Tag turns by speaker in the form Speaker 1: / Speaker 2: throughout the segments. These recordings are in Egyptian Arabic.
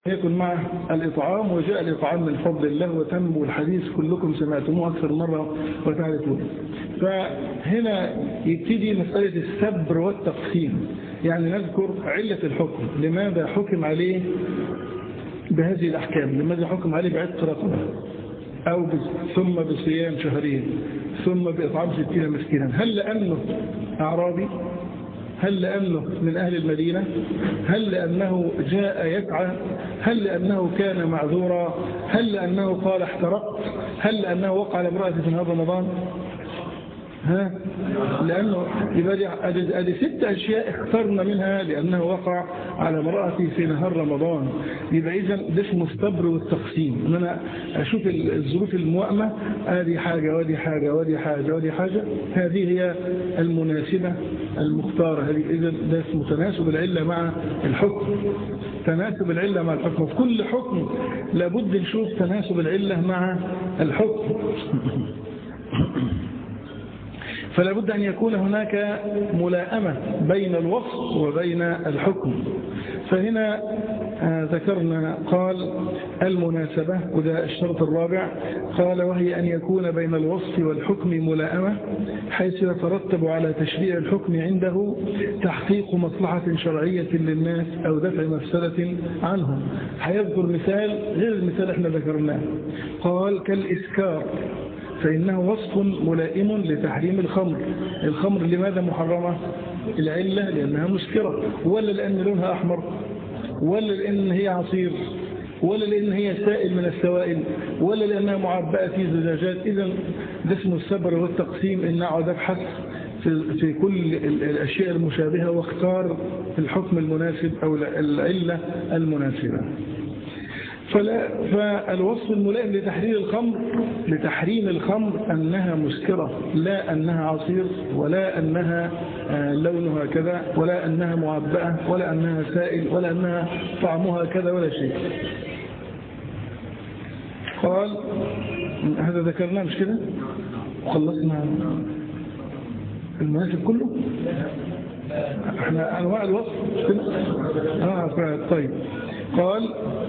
Speaker 1: يكن مع الإطعام وجاء الإطعام من فضل الله وتم الحديث كلكم سمعتموه أكثر مرة وتعرفون فهنا يبتدي مسألة السبر والتقسيم يعني نذكر علة الحكم لماذا حكم عليه بهذه الأحكام لماذا حكم عليه بعتق رقبة أو ثم بصيام شهرين ثم بإطعام ستين مسكينا هل لأنه أعرابي هل لأنه من أهل المدينة هل لأنه جاء يسعى هل لأنه كان معذورا هل لأنه قال احترقت هل لأنه وقع على امرأة في نهار رمضان ها لأنه يبقى ادي ست أشياء اخترنا منها لأنه وقع على امرأتي في نهار رمضان يبقى إذا ده اسمه الصبر والتقسيم إن أنا أشوف الظروف الموائمة هذه حاجة ودي حاجة ودي حاجة ودي حاجة هذه هي المناسبة المختارة هذه إذا ده اسمه تناسب العلة مع الحكم تناسب العلة مع الحكم في كل حكم لابد نشوف تناسب العلة مع الحكم فلا بد أن يكون هناك ملائمة بين الوصف وبين الحكم فهنا ذكرنا قال المناسبة وده الشرط الرابع قال وهي أن يكون بين الوصف والحكم ملائمة حيث يترتب على تشريع الحكم عنده تحقيق مصلحة شرعية للناس أو دفع مفسدة عنهم هيذكر مثال غير المثال احنا ذكرناه قال كالإسكار فإنه وصف ملائم لتحريم الخمر الخمر لماذا محرمة العلة لأنها مسكرة ولا لأن لونها أحمر ولا لأن هي عصير ولا لأن هي سائل من السوائل ولا لأنها معبأة في زجاجات إذا ده اسمه السبر والتقسيم إن أقعد أبحث في, في كل الأشياء المشابهة واختار الحكم المناسب أو العلة المناسبة فلا فالوصف الملائم لتحرير الخمر لتحريم الخمر أنها مسكرة لا أنها عصير ولا أنها لونها كذا ولا أنها معبأة ولا أنها سائل ولا أنها طعمها كذا ولا شيء قال هذا ذكرناه مش كده وخلصنا المناسب كله احنا انواع الوصف مش كده اه طيب قال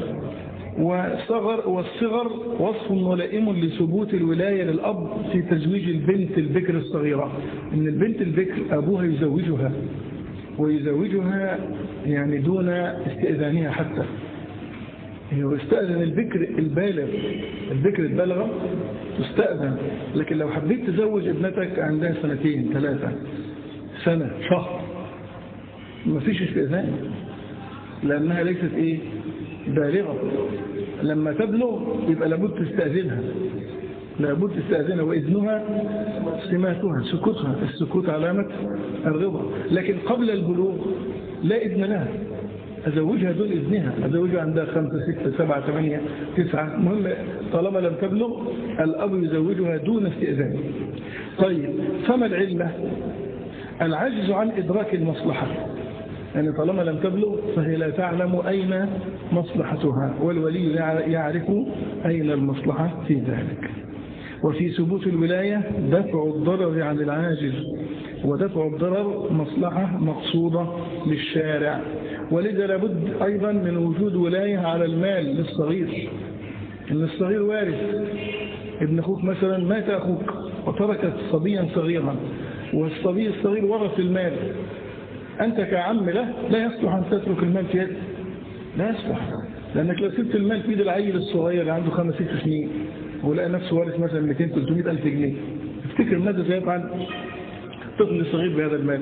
Speaker 1: وصغر والصغر وصف ملائم لثبوت الولاية للأب في تزويج البنت البكر الصغيرة إن البنت البكر أبوها يزوجها ويزوجها يعني دون استئذانها حتى هو استأذن البكر البالغ البكر البالغة تستأذن لكن لو حبيت تزوج ابنتك عندها سنتين ثلاثة سنة شهر ما فيش استئذان لأنها ليست إيه بالغة لما تبلغ يبقى لابد تستأذنها لابد تستأذنها وإذنها سماتها سكوتها السكوت علامة الرضا لكن قبل البلوغ لا إذن لها أزوجها دون إذنها أزوجها عندها خمسة ستة سبعة ثمانية تسعة مهم طالما لم تبلغ الأب يزوجها دون استئذان طيب فما العلة العجز عن إدراك المصلحة يعني طالما لم تبلغ فهي لا تعلم أين مصلحتها والولي يعرف أين المصلحة في ذلك وفي ثبوت الولاية دفع الضرر عن العاجز ودفع الضرر مصلحة مقصودة للشارع ولذا لابد أيضا من وجود ولاية على المال للصغير إن الصغير وارث ابن أخوك مثلا مات أخوك وتركت صبيا صغيرا والصبي الصغير ورث المال أنت كعم له لا يصلح أن تترك المال في يد لا يصلح لأنك لو سبت المال في يد العيل الصغير اللي عنده خمس ست سنين ولقى نفسه وارث مثلا 200 300 ألف جنيه تفتكر ماذا سيفعل الطفل الصغير بهذا المال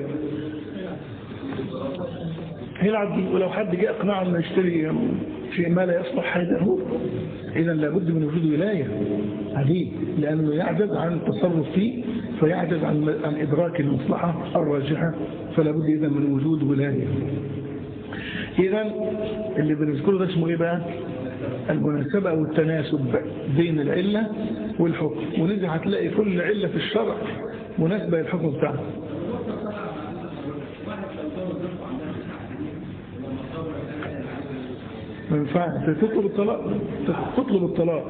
Speaker 1: هيلعب بيه ولو حد جاء اقنعه انه يشتري شيء ما لا يصلح هذا اذا لابد من وجود ولايه عليه لانه يعجز عن التصرف فيه فيعجز عن عن ادراك المصلحه الراجحه فلا بد اذا من وجود ولايه اذا اللي بنذكره ده اسمه ايه بقى المناسبه او التناسب بين العله والحكم ولذا هتلاقي كل عله في الشرع مناسبه للحكم بتاعها ما ينفعش تطلب الطلاق تطلب الطلاق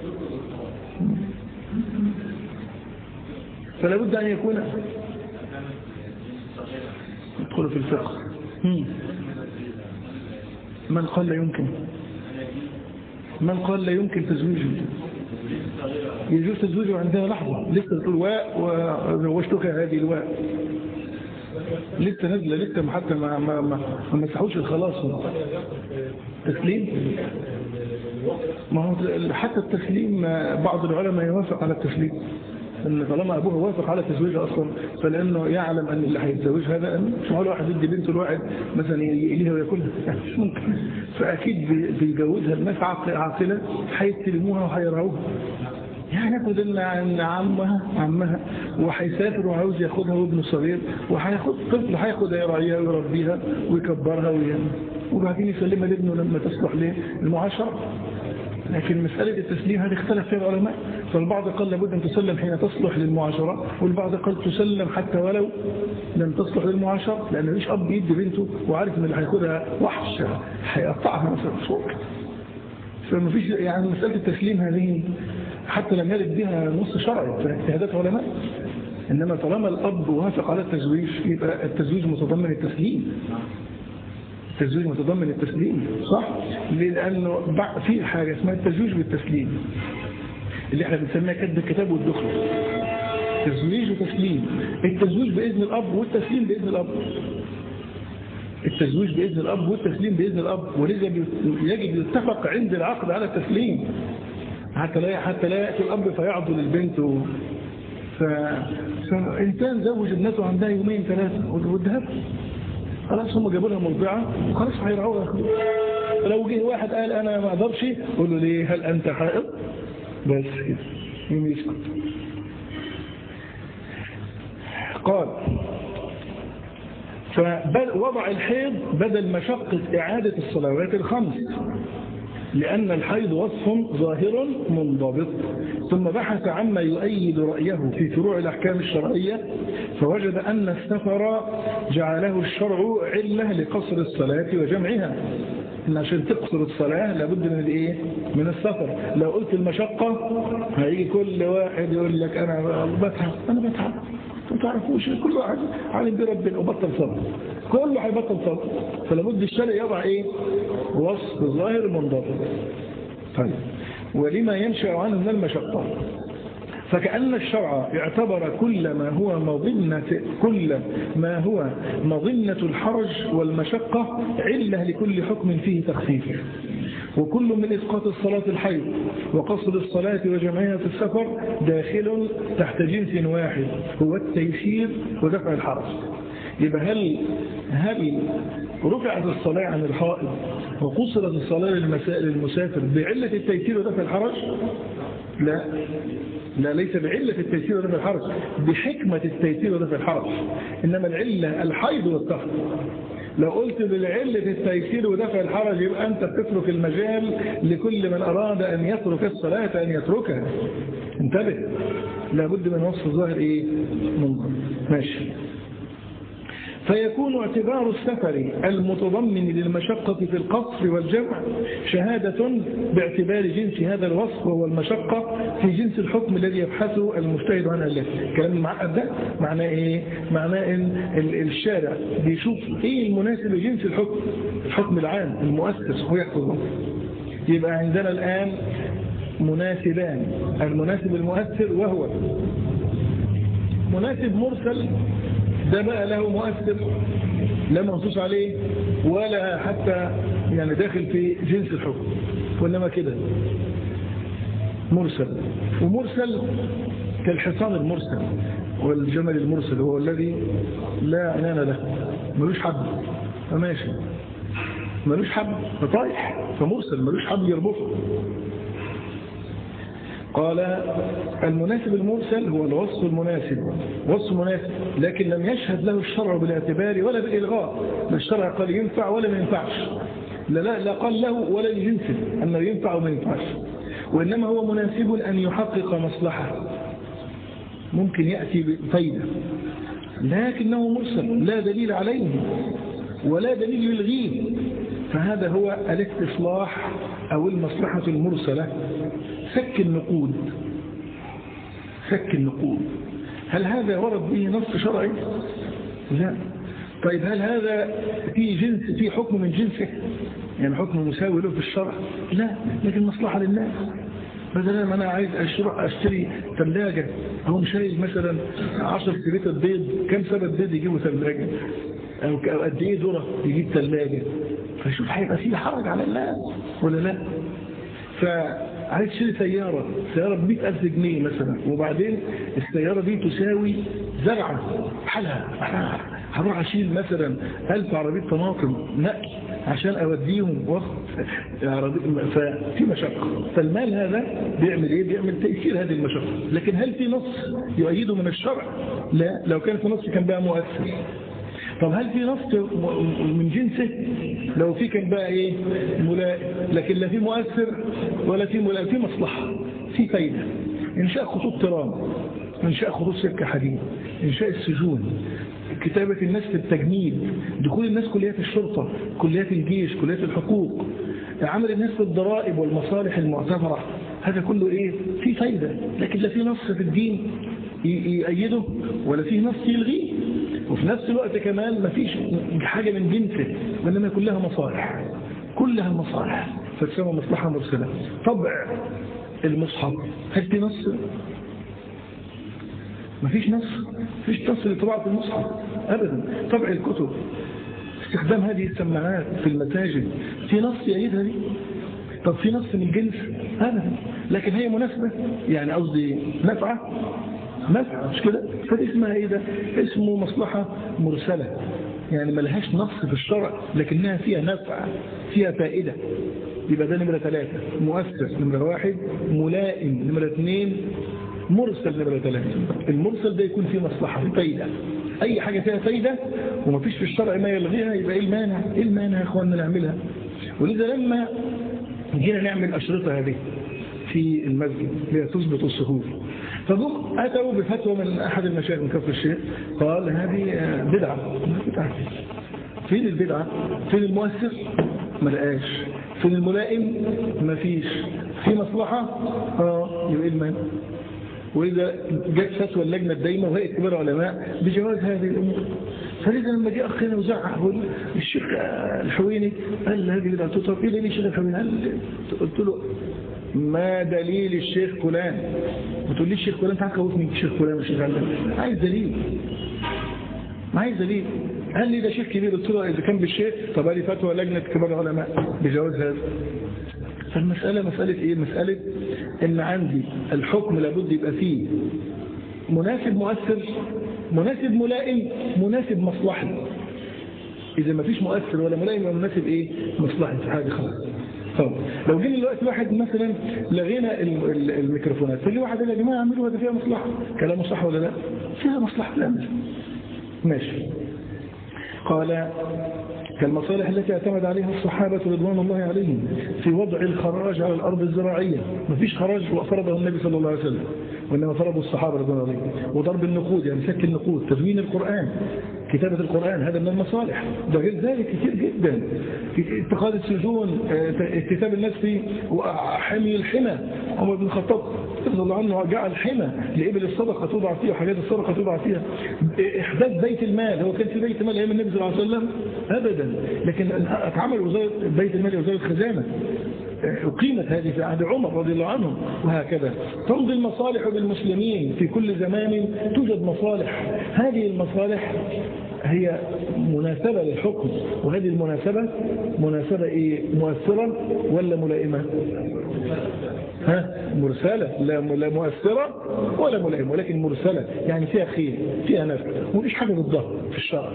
Speaker 1: فلا بد أن يكون يدخل في الفقه من قال لا يمكن من قال لا يمكن تزويجه يجوز تزويجه عندها لحظة لسه تقول واء وزوجتك هذه الواء لسه نازله لسه حتى ما ما ما, ما مسحوش الخلاص تسليم ما هو حتى التسليم بعض العلماء يوافق على التسليم ان طالما ابوه وافق على تزويجها اصلا فلانه يعلم ان اللي هيتزوج هذا مش معقول واحد يدي بنته الواحد مثلا يقليها وياكلها مش ممكن فاكيد بيجوزها الناس عاقله هيستلموها وهيرعوها يعني ياخد ان عمها عمها وهيسافر وعاوز ياخدها وابنه صغير وهياخد طفل هياخدها يراعيها ويربيها ويكبرها ويعمل وبعدين يسلمها لابنه لما تصلح للمعاشره لكن مسألة التسليم هذه اختلف فيها العلماء فالبعض قال لابد أن تسلم حين تصلح للمعاشرة والبعض قال تسلم حتى ولو لم تصلح للمعاشرة لأن مش أب يدي بنته وعارف أن اللي هياخدها وحش هيقطعها مثلا فوق فما فيش يعني مسألة التسليم هذه حتى لم يرد بها نص شرعي فاجتهادات علماء إنما طالما الأب وافق على التزويج يبقى التزويج متضمن التسليم التزويج متضمن التسليم صح؟ لأنه في حاجة اسمها التزويج بالتسليم اللي احنا بنسميها كتب الكتاب والدخل تزويج وتسليم التزويج بإذن الأب والتسليم بإذن الأب التزويج بإذن الأب والتسليم بإذن الأب ولذا يجب يتفق عند العقد على التسليم حتى لا حتى لا يأتي الأب فيعضل البنت و... ف... فإنسان زوج ابنته عندها يومين ثلاثة والذهب خلاص هم جابوا لها مرضعة وخلاص هيرعوها لو جه واحد قال أنا ما أقدرش قول له ليه هل أنت حائض بس كده يوم يسكت قال فوضع الحيض بدل مشقة إعادة الصلوات الخمس لأن الحيض وصف ظاهر منضبط ثم بحث عما يؤيد رأيه في فروع الأحكام الشرعية فوجد أن السفر جعله الشرع علة لقصر الصلاة وجمعها إن عشان تقصر الصلاة لابد من الايه من السفر لو قلت المشقة هيجي كل واحد يقول لك أنا بتعب أنا بتعب ما تعرفوش كل واحد عالم بربنا وبطل صبر كله هيبطل صبر فلابد الشرع يضع ايه وصف ظاهر منضبط طيب ولما ينشأ عنه من المشقة فكأن الشرع اعتبر كل ما هو مظنة كل ما هو مظنة الحرج والمشقة علة لكل حكم فيه تخفيف وكل من إسقاط الصلاة الحيض وقصد الصلاة وجمعها في السفر داخل تحت جنس واحد هو التيسير ودفع الحرج يبقى هل هل رفعت الصلاة عن الحائض وقصرت الصلاة للمسافر بعلة التيسير ودفع الحرج لا لا ليس بعلة التيسير ودفع الحرج بحكمة التيسير ودفع الحرج إنما العلة الحيض والسفر لو قلت بالعلة التيسير ودفع الحرج يبقى أنت بتترك المجال لكل من أراد أن يترك الصلاة أن يتركها انتبه لابد من وصف الظاهر إيه منظر ماشي فيكون اعتبار السفر المتضمن للمشقة في القصر والجمع شهادة باعتبار جنس هذا الوصف وهو المشقة في جنس الحكم الذي يبحثه المجتهد عن الله كلام المعقد ده معناه ايه معناه ان الشارع بيشوف ايه المناسب لجنس الحكم الحكم العام المؤسس هو يحكم يبقى عندنا الآن مناسبان المناسب المؤثر وهو مناسب مرسل ده بقى له مؤثر لا منصوص عليه ولا حتى يعني داخل في جنس الحكم وإنما كده مرسل ومرسل كالحصان المرسل والجمل المرسل هو الذي لا عنان له ملوش حب فماشي ملوش حب فطايح فمرسل ملوش حب يربطه قال المناسب المرسل هو الوصف المناسب وصف مناسب لكن لم يشهد له الشرع بالاعتبار ولا بالإلغاء الشرع قال ينفع ولا ما ينفعش لا, لا, لا قال له ولا لجنسه أنه ينفع وما ينفعش وإنما هو مناسب أن يحقق مصلحة ممكن يأتي بفايدة لكنه مرسل لا دليل عليه ولا دليل يلغيه فهذا هو الاستصلاح أو المصلحة المرسلة فك النقود فك النقود هل هذا ورد به نص شرعي لا طيب هل هذا في جنس في حكم من جنسه يعني حكم مساوي له في الشرع لا لكن مصلحة للناس بدل ما انا عايز اشتري اشتري ثلاجه هو شايل مثلا 10 لتر بيض كم سبب بيض يجيبوا ثلاجه او قد ايه ذره يجيب ثلاجه فشوف هيبقى فيه حرج على الناس ولا لا فعايز تشتري سياره سياره ب 100000 جنيه مثلا وبعدين السياره دي تساوي زرعه بحالها هروح اشيل مثلا 1000 عربيه طماطم نقل عشان اوديهم وقت ففي مشقه فالمال هذا بيعمل ايه بيعمل تاثير هذه المشقه لكن هل في نص يؤيده من الشرع لا لو كان في نص كان بقى مؤثر طب هل في نص من جنسه لو في كان بقى ايه ملائم لكن لا في مؤثر ولا في ملائم في مصلحه في فايده انشاء خطوط ترام انشاء خطوط سكه حديد انشاء السجون كتابة الناس في التجنيد دخول الناس كليات الشرطة كليات الجيش كليات الحقوق عمل الناس في الضرائب والمصالح المعتبرة هذا كله ايه في فايدة لكن لا في نص في الدين يأيده ولا في نص يلغيه وفي نفس الوقت كمان ما فيش حاجة من جنسه وإنما كلها مصالح كلها مصالح فتسمى مصلحة مرسلة طبع المصحف هل في نص ما فيش نص فيش نص لطباعة المصحف أبدا طبع الكتب استخدام هذه السماعات في المساجد في نص يأيدها دي طب في نص من الجنس أبدا لكن هي مناسبة يعني قصدي نفعة نفعة مش كده فدي اسمها ايه ده اسمه مصلحة مرسلة يعني ملهاش نص في الشرع لكنها فيها نفع فيها فائدة يبقى ده نمرة ثلاثة مؤثر نمرة واحد ملائم نمرة اثنين مرسل نمرة ثلاثة المرسل ده يكون فيه مصلحة فيه فايدة أي حاجة فيها فايدة ومفيش في الشرع ما يلغيها يبقى إيه المانع إيه المانع يا إخواننا نعملها ولذا لما جينا نعمل أشرطة هذه في المسجد لتثبت الصفوف فجم أتوا بفتوى من أحد المشايخ من كفر الشيخ قال هذه بدعة بدعة فين البدعة فين المؤثر ما لقاش فين الملائم ما فيش في مصلحة اه يبقى المانع وإذا جت فتوى اللجنة الدايمة وهيئة كبار علماء بجواز هذه الأمور فلذا لما جاء أخينا وزعق الشيخ الحويني قال هذه بدعة طب إيه دليل الشيخ الحويني قلت له ما دليل الشيخ فلان ما تقوليش الشيخ فلان تعال خوفني الشيخ فلان والشيخ علان عايز دليل ما عايز دليل قال لي ده شيخ كبير قلت له إذا كان بالشيخ طب لي فتوى لجنة كبار العلماء بجواز هذا فالمسألة مسألة إيه مسألة إن عندي الحكم لابد يبقى فيه مناسب مؤثر مناسب ملائم مناسب مصلحي إذا ما فيش مؤثر ولا ملائم يبقى مناسب إيه مصلحي في حاجة خلاص طب لو جينا دلوقتي واحد مثلا لغينا الميكروفونات فاللي واحد قال يا جماعه اعملوا هذا فيها مصلحه كلامه صح ولا لا فيها مصلحه لا ماشي قال كالمصالح التي اعتمد عليها الصحابة رضوان الله عليهم في وضع الخراج على الأرض الزراعية ما فيش خراج فرضه النبي صلى الله عليه وسلم وإنما فرضه الصحابة رضوان الله عليهم وضرب النقود يعني سك النقود تدوين القرآن كتابة القرآن هذا من المصالح ده غير ذلك كثير جدا اتخاذ السجون اكتتاب الناس في حمي الحمى عمر بن الخطاب رضي الله عنه جعل حمى لإبل الصدقة توضع فيها وحاجات الصدقة توضع فيها إحداث بيت المال هو كان في بيت مال أيام النبي صلى الله عليه وسلم أبدا لكن اتعمل وزارة بيت المال وزارة خزانة أقيمت هذه في عهد عمر رضي الله عنه وهكذا تمضي المصالح بالمسلمين في كل زمان توجد مصالح هذه المصالح هي مناسبة للحكم وهذه المناسبة مناسبة إيه مؤثرة ولا ملائمة ها مرسلة لا لا مؤثرة ولا ملائمة ولكن مرسلة يعني فيها خير فيها نفع وليش حاجة ضدها في الشرع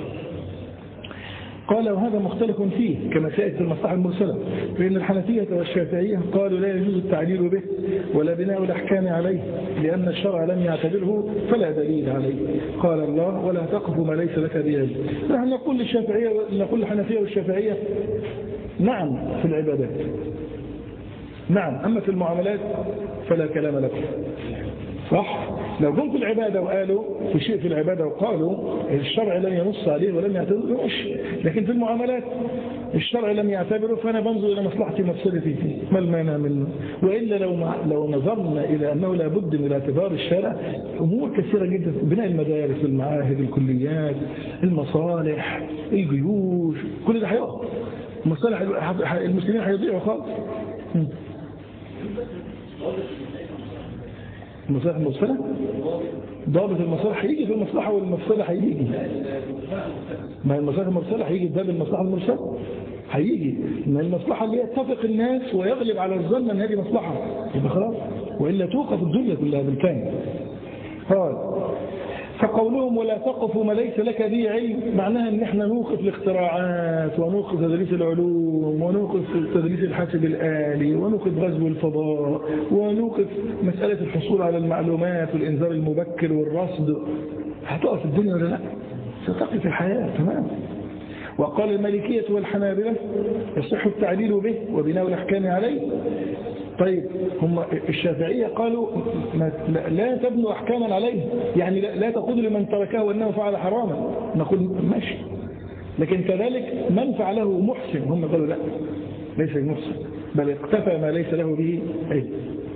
Speaker 1: قال وهذا مختلف فيه كما سيأتي في المصلحة المرسلة فإن الحنفية والشافعية قالوا لا يجوز التعليل به ولا بناء الأحكام عليه لأن الشرع لم يعتبره فلا دليل عليه قال الله ولا تقف ما ليس لك به نحن نقول للشافعية نقول للحنفية والشافعية نعم في العبادات نعم أما في المعاملات فلا كلام لكم صح لو جم في العبادة وقالوا في شيء في العبادة وقالوا الشرع لم ينص عليه ولم يعتبره لكن في المعاملات الشرع لم يعتبره فأنا بنظر إلى مصلحتي مفسدتي فيه ما المانع منه وإلا لو لو نظرنا إلى أنه لابد من اعتبار الشرع أمور كثيرة جدا بناء المدارس المعاهد الكليات المصالح الجيوش كل ده هيقف مصالح المسلمين هيضيعوا خالص المصالح المرسلة ضابط المصالح هيجي في المصلحة والمفسدة هيجي ما المصالح المرسلة هيجي في باب المصلحة المرسلة هيجي ما المصلحة اللي يتفق الناس ويغلب على الظن ان هذه مصلحة يبقى خلاص وإلا توقف الدنيا كلها بالكامل قال فقولهم ولا تقف ما ليس لك به علم معناها ان احنا نوقف الاختراعات ونوقف تدريس العلوم ونوقف تدريس الحاسب الآلي ونوقف غزو الفضاء ونوقف مسألة الحصول على المعلومات والإنذار المبكر والرصد هتقف الدنيا ولا لا ستقف الحياة تمام وقال المالكية والحنابلة يصح التعليل به وبناء الأحكام عليه طيب هم الشافعية قالوا لا تبنوا أحكاما عليه يعني لا تقول لمن تركه أنه فعل حراما نقول ماشي لكن كذلك من فعله محسن هم قالوا لا ليس محسن بل اقتفى ما ليس له به علم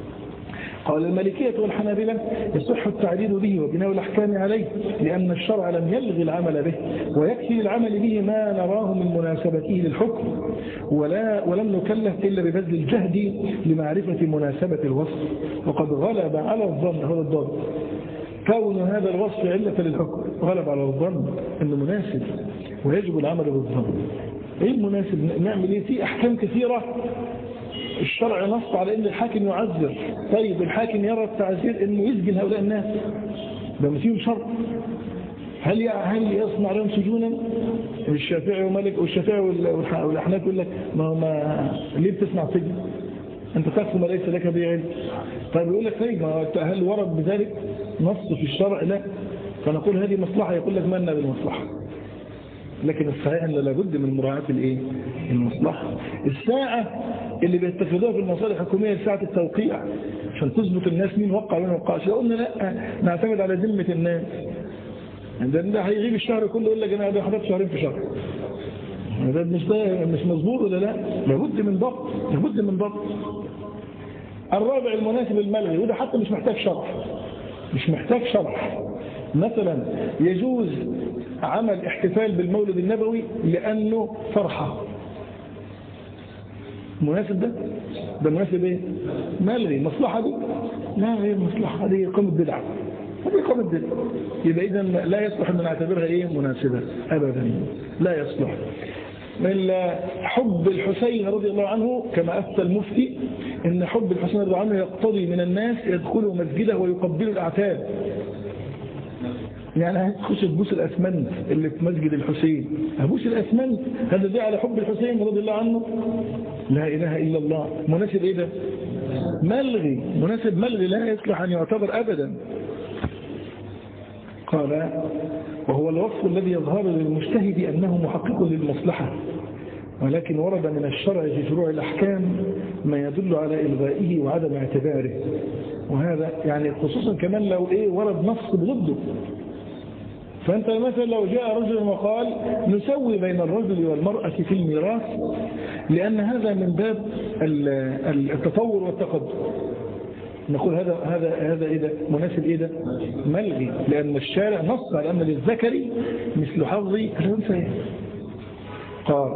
Speaker 1: قال المالكية والحنابلة يصح التعديد به وبناء الأحكام عليه لأن الشرع لم يلغي العمل به ويكفي للعمل به ما نراه من مناسبته للحكم ولا ولم نكلف إلا ببذل الجهد لمعرفة مناسبة الوصف وقد غلب على الظن هذا الضابط كون هذا الوصف علة للحكم غلب على الظن أنه مناسب ويجب العمل بالظن ايه المناسب نعمل ايه في احكام كثيرة الشرع نص على ان الحاكم يعذر طيب الحاكم يرى التعذير انه يسجن هؤلاء الناس ده فيهم شرط هل هل يصنع لهم سجونا الشافعي ومالك والشافعي والاحناف يقول لك ما ما ليه بتصنع سجن انت تخفي ما ليس لك به علم طيب يقول لك طيب ما هل ورد بذلك نص في الشرع لا فنقول هذه مصلحه يقول لك مالنا بالمصلحه لكن الصحيح ان لابد من مراعاه الايه المصلحه الساعه اللي بيتخذوها في المصالح الحكوميه ساعه التوقيع عشان تثبت الناس مين وقع ومين ما وقعش لو قلنا لا نعتمد على ذمه الناس ده ده هيغيب الشهر كله يقول لك انا ده حضرت شهرين في شهر ده مش ده مش مظبوط ولا لا لابد من ضبط لابد من ضبط الرابع المناسب الملغي وده حتى مش محتاج شرح مش محتاج شرح مثلا يجوز عمل احتفال بالمولد النبوي لأنه فرحة مناسب ده ده مناسب ايه ملغي مصلحة دي لا هي المصلحة دي قامة بدعة هذه قامة بدعة يبقى إذا لا يصلح أن نعتبرها ايه مناسبة أبدا لا يصلح من حب الحسين رضي الله عنه كما أفتى المفتي إن حب الحسين رضي الله عنه يقتضي من الناس يدخلوا مسجده ويقبلوا الأعتاب يعني هتخش تبوس الأسمنت اللي في مسجد الحسين هبوس الأسمنت هذا دي على حب الحسين رضي الله عنه لا إله إلا الله مناسب إيه ده ملغي مناسب ملغي لا يصلح أن يعتبر أبدا قال وهو الوصف الذي يظهر للمجتهد أنه محقق للمصلحة ولكن ورد من الشرع في فروع الأحكام ما يدل على إلغائه وعدم اعتباره وهذا يعني خصوصا كمان لو إيه ورد نص ضده فأنت مثلا لو جاء رجل وقال نسوي بين الرجل والمرأة في الميراث لأن هذا من باب التطور والتقدم نقول هذا هذا هذا ايه ده مناسب ايه ده ملغي لان الشارع نص على ان للذكر مثل حظ الانثى قال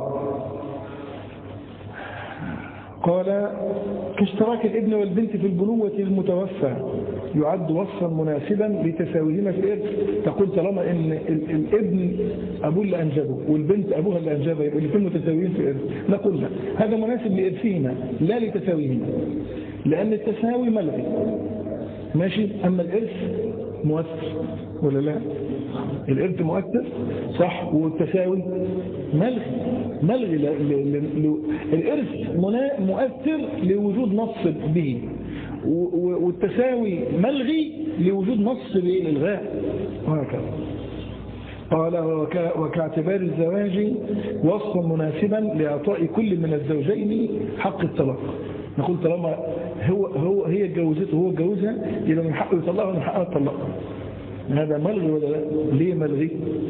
Speaker 1: قال كاشتراك الابن والبنت في البنوة المتوفى يعد وصفا مناسبا لتساويهما في الإرث تقول طالما ان الابن أبوه اللي أنجبه والبنت أبوها اللي أنجبها يبقى الاثنين متساويين في الإرث نقول لا هذا مناسب لإرثهما لا لتساويهما لأن التساوي ملغي ماشي أما الإرث مؤثر ولا لا الإرث مؤثر صح والتساوي ملغي ملغي الإرث مؤثر لوجود نص به والتساوي ملغي لوجود نص للغاء وهكذا قال وكاعتبار الزواج وصفا مناسبا لإعطاء كل من الزوجين حق الطلاق نقول طالما هو هو هي اتجوزته وهو اتجوزها يبقى من حقه يطلقها ومن حقها تطلقها هذا ملغي ولا لا ليه ملغي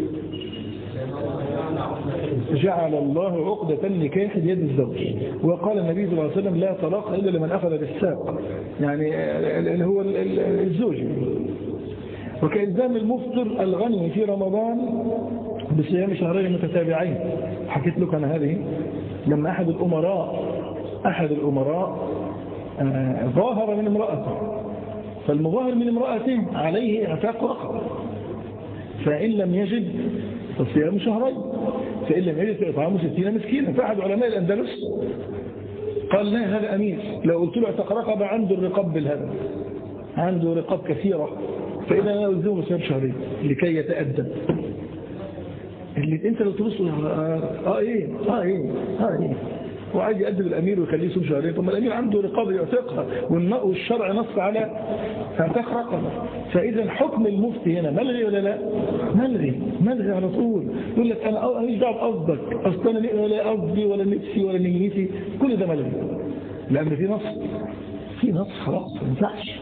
Speaker 1: جعل الله عقدة النكاح بيد الزوج وقال النبي صلى الله عليه وسلم لا طلاق إلا لمن أخذ بالساق يعني اللي هو الزوج وكإلزام المفطر الغني في رمضان بصيام شهرين متتابعين حكيت لك أنا هذه لما أحد الأمراء أحد الأمراء آه، ظاهر من امرأته فالمظاهر من امرأته عليه اعتاق رقبة فإن لم يجد فصيام شهرين فإن لم يجد فإطعام ستين مسكينا فأحد علماء الأندلس قال لا هذا أمير لو قلت له اعتق رقبة عنده الرقاب بالهدف عنده رقاب كثيرة فإذا أنا ألزمه صيام شهرين لكي يتأدب اللي انت لو تبص اه, آه ايه اه ايه اه ايه وعايز يأدب الأمير ويخليه يصوم شهرين طب الأمير عنده رقابة يعتقها والشرع نص على اعتاق رقبة فإذا حكم المفتي هنا ملغي ولا لا ملغي ملغي على طول يقول لك أنا ماليش دعوه بقصدك أصل أنا ولا قصدي ولا نفسي ولا نيتي كل ده ملغي لأن في نص في نص خلاص ما ينفعش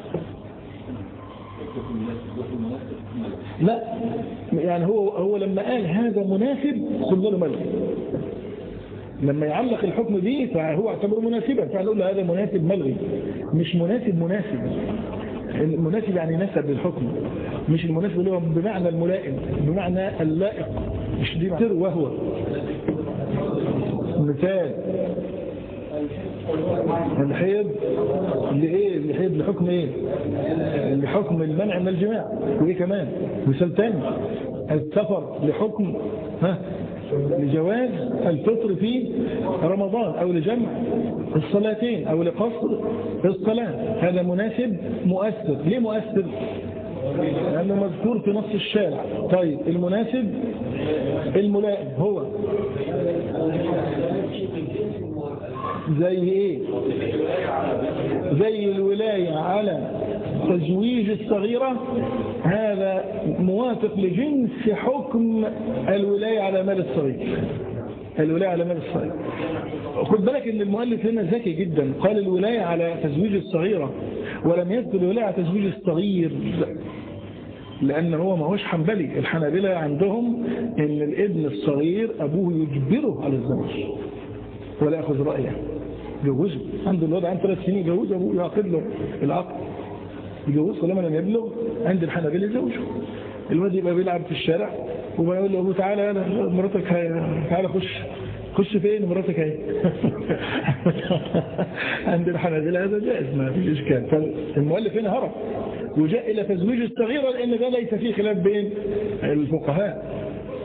Speaker 1: لا يعني هو هو لما قال هذا مناسب قلنا له ملغي لما يعلق الحكم به فهو اعتبره مناسبا فنقول له هذا مناسب ملغي مش مناسب مناسب المناسب يعني نسب للحكم مش المناسب اللي هو بمعنى الملائم بمعنى اللائق مش دي معنى وهو مثال الحيض لإيه الحيض لحكم إيه لحكم المنع من الجماع وإيه كمان مثال تاني السفر لحكم ها لجواز الفطر في رمضان أو لجمع الصلاتين أو لقصر الصلاة هذا مناسب مؤثر ليه مؤثر؟ لأنه مذكور في نص الشارع طيب المناسب الملائم هو زي ايه زي الولاية على تزويج الصغيرة هذا موافق لجنس حكم الولاية على مال الصغير الولاية على مال الصغير خد بالك ان المؤلف هنا ذكي جدا قال الولاية على تزويج الصغيرة ولم يذكر الولاية على تزويج الصغير لأن هو ما هوش حنبلي الحنابلة عندهم ان الابن الصغير أبوه يجبره على الزواج ولا يأخذ رأيه يجوزه عنده الوضع عن ثلاث سنين يجوزه أبوه يعقد له العقد يجوزه لما لم يبلغ عند الحنابلة يزوجه الواد يبقى بيلعب في الشارع وبيقول له أبوه تعالى أنا مراتك تعالى خش خش فين مراتك اهي عند الحنابلة هذا جائز ما فيش اشكال فالمؤلف هنا هرب وجاء الى تزويج الصغيره لان ده ليس فيه خلاف بين الفقهاء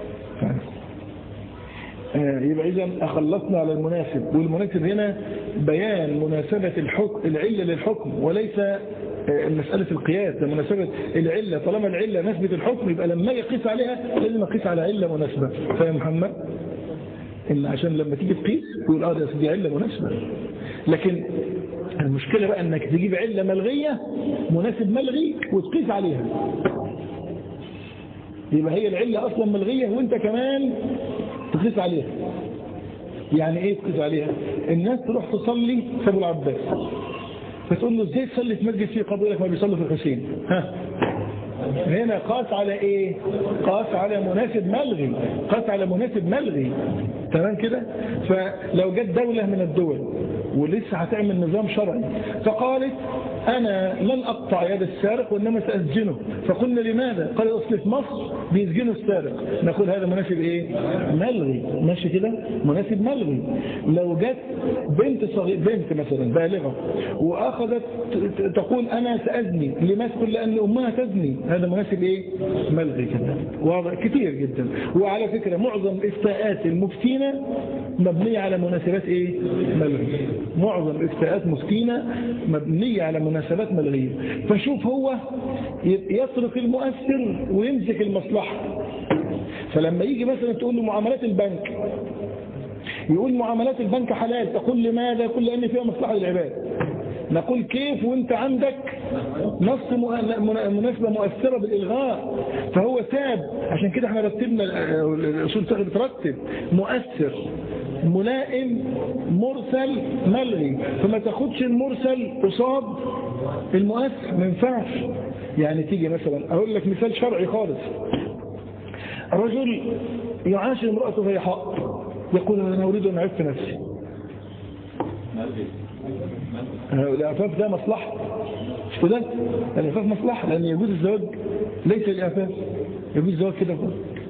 Speaker 1: يبقى اذا اخلصنا على المناسب والمناسب هنا بيان مناسبة الحكم العلة للحكم وليس مسألة القياس مناسبة العلة طالما العلة نسبة الحكم يبقى لما يقيس عليها لازم اقيس على علة مناسبة فاهم محمد إن عشان لما تيجي تقيس تقول اه ده دي علة مناسبة لكن المشكلة بقى انك تجيب علة ملغية مناسب ملغي وتقيس عليها يبقى هي العلة اصلا ملغية وانت كمان تقيس عليها يعني ايه تقيس عليها الناس تروح تصلي في ابو العباس فتقول له ازاي تصلي في مسجد فيه قبل لك ما بيصلي في الحسين ها هنا قاس على ايه قاس على مناسب ملغي قاس على مناسب ملغي تمام كده فلو جت دولة من الدول ولسه هتعمل نظام شرعي فقالت أنا لن أقطع يد السارق وإنما سأسجنه فقلنا لماذا قال أصل في مصر بيسجنوا السارق نقول هذا مناسب إيه ملغي ماشي كده مناسب ملغي لو جت بنت صغير بنت مثلا بالغة وأخذت تقول أنا سأزني لماذا تقول لأن أمها تزني هذا مناسب إيه ملغي كده واضح كتير جدا وعلى فكرة معظم إفتاءات المفتين مبنية على مناسبات إيه ملغي معظم إفتاءات مفتينة مبنية على مناسبات ملغية فشوف هو يترك المؤثر ويمسك المصلحة فلما يجي مثلا تقول له معاملات البنك يقول معاملات البنك حلال تقول لماذا يقول لأن فيها مصلحة للعباد نقول كيف وانت عندك نص مناسبة مؤثرة بالإلغاء فهو ساب عشان كده احنا رتبنا الأصول الفقه بترتب مؤثر ملائم مرسل ملغي فما تاخدش المرسل قصاد المؤثر ما ينفعش يعني تيجي مثلا اقول لك مثال شرعي خالص رجل يعاشر امرأته في حق يقول انا اريد ان اعف نفسي الإعفاف ده مصلحة مش كده الإعفاف مصلحة لأن يجوز الزواج ليس الإعفاف يجوز الزواج كده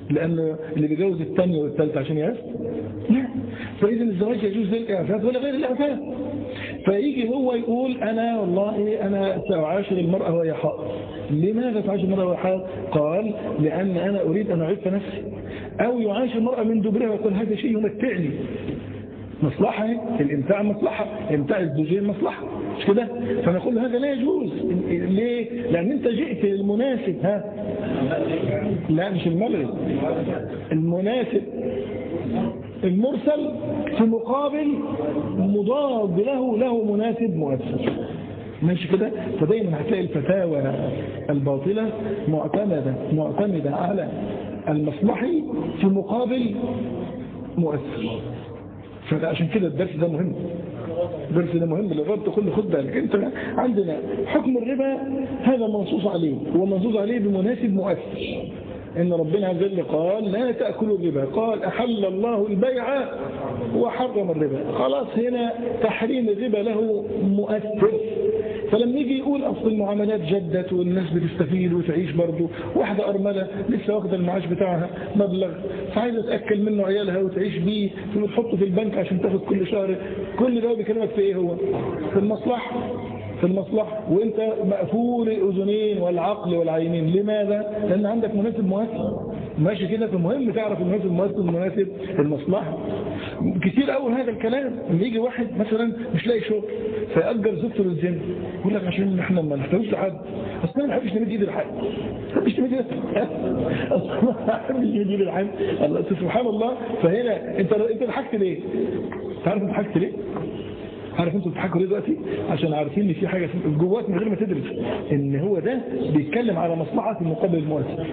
Speaker 1: لأنه اللي بيجوز الثانية والثالثة عشان يعرف لا فإذا الزواج يجوز للإعفاف ولا غير الإعفاف فيجي هو يقول أنا والله أنا سأعاشر المرأة وهي حائض لماذا تعاشر المرأة وهي حائض قال لأن أنا أريد أن أعف نفسي أو يعاشر المرأة من دبرها ويقول هذا شيء يمتعني مصلحة الامتاع مصلحة امتاع الزوجين مصلحة مش كده فنقول هذا لا يجوز ليه لأن انت جئت المناسب ها لا مش المغرب المناسب المرسل في مقابل مضاد له له مناسب مؤثر ماشي كده فدايما هتلاقي الفتاوى الباطلة معتمدة معتمدة على المصلحي في مقابل مؤثر فعشان كده الدرس ده مهم الدرس ده مهم للربط كل خد بالك انت عندنا حكم الربا هذا منصوص عليه ومنصوص عليه بمناسب مؤثر ان ربنا عز وجل قال لا تأكلوا الربا قال أحل الله البيع وحرم الربا خلاص هنا تحريم الربا له مؤثر فلما يجي يقول أصل المعاملات جدت والناس بتستفيد وتعيش برضه واحدة أرملة لسه واخدة المعاش بتاعها مبلغ فعايزة تأكل منه عيالها وتعيش بيه وتحطه في البنك عشان تاخد كل شهر كل ده بيكلمك في ايه هو في المصلحة في المصلحة وانت مقفول الأذنين والعقل والعينين لماذا؟ لأن عندك مناسب مؤثر ماشي كده فمهم تعرف المناسب المؤثر المناسب المصلحة كتير قوي هذا الكلام لما يجي واحد مثلا مش لاقي شغل فيأجر زوجته للجن يقول لك عشان احنا ما نحتاجوش لحد اصل انا ما بحبش نمد ايدي لحد ما بحبش نمد ايدي اصل انا ما بحبش نمد ايدي لحد الله سبحان الله فهنا انت انت ضحكت ليه؟ تعرف انت ضحكت ليه؟ عارف انتوا بتضحكوا ليه دلوقتي عشان عارفين ان في حاجه جواك من غير ما تدرس ان هو ده بيتكلم على مصلحه المقابل المؤثر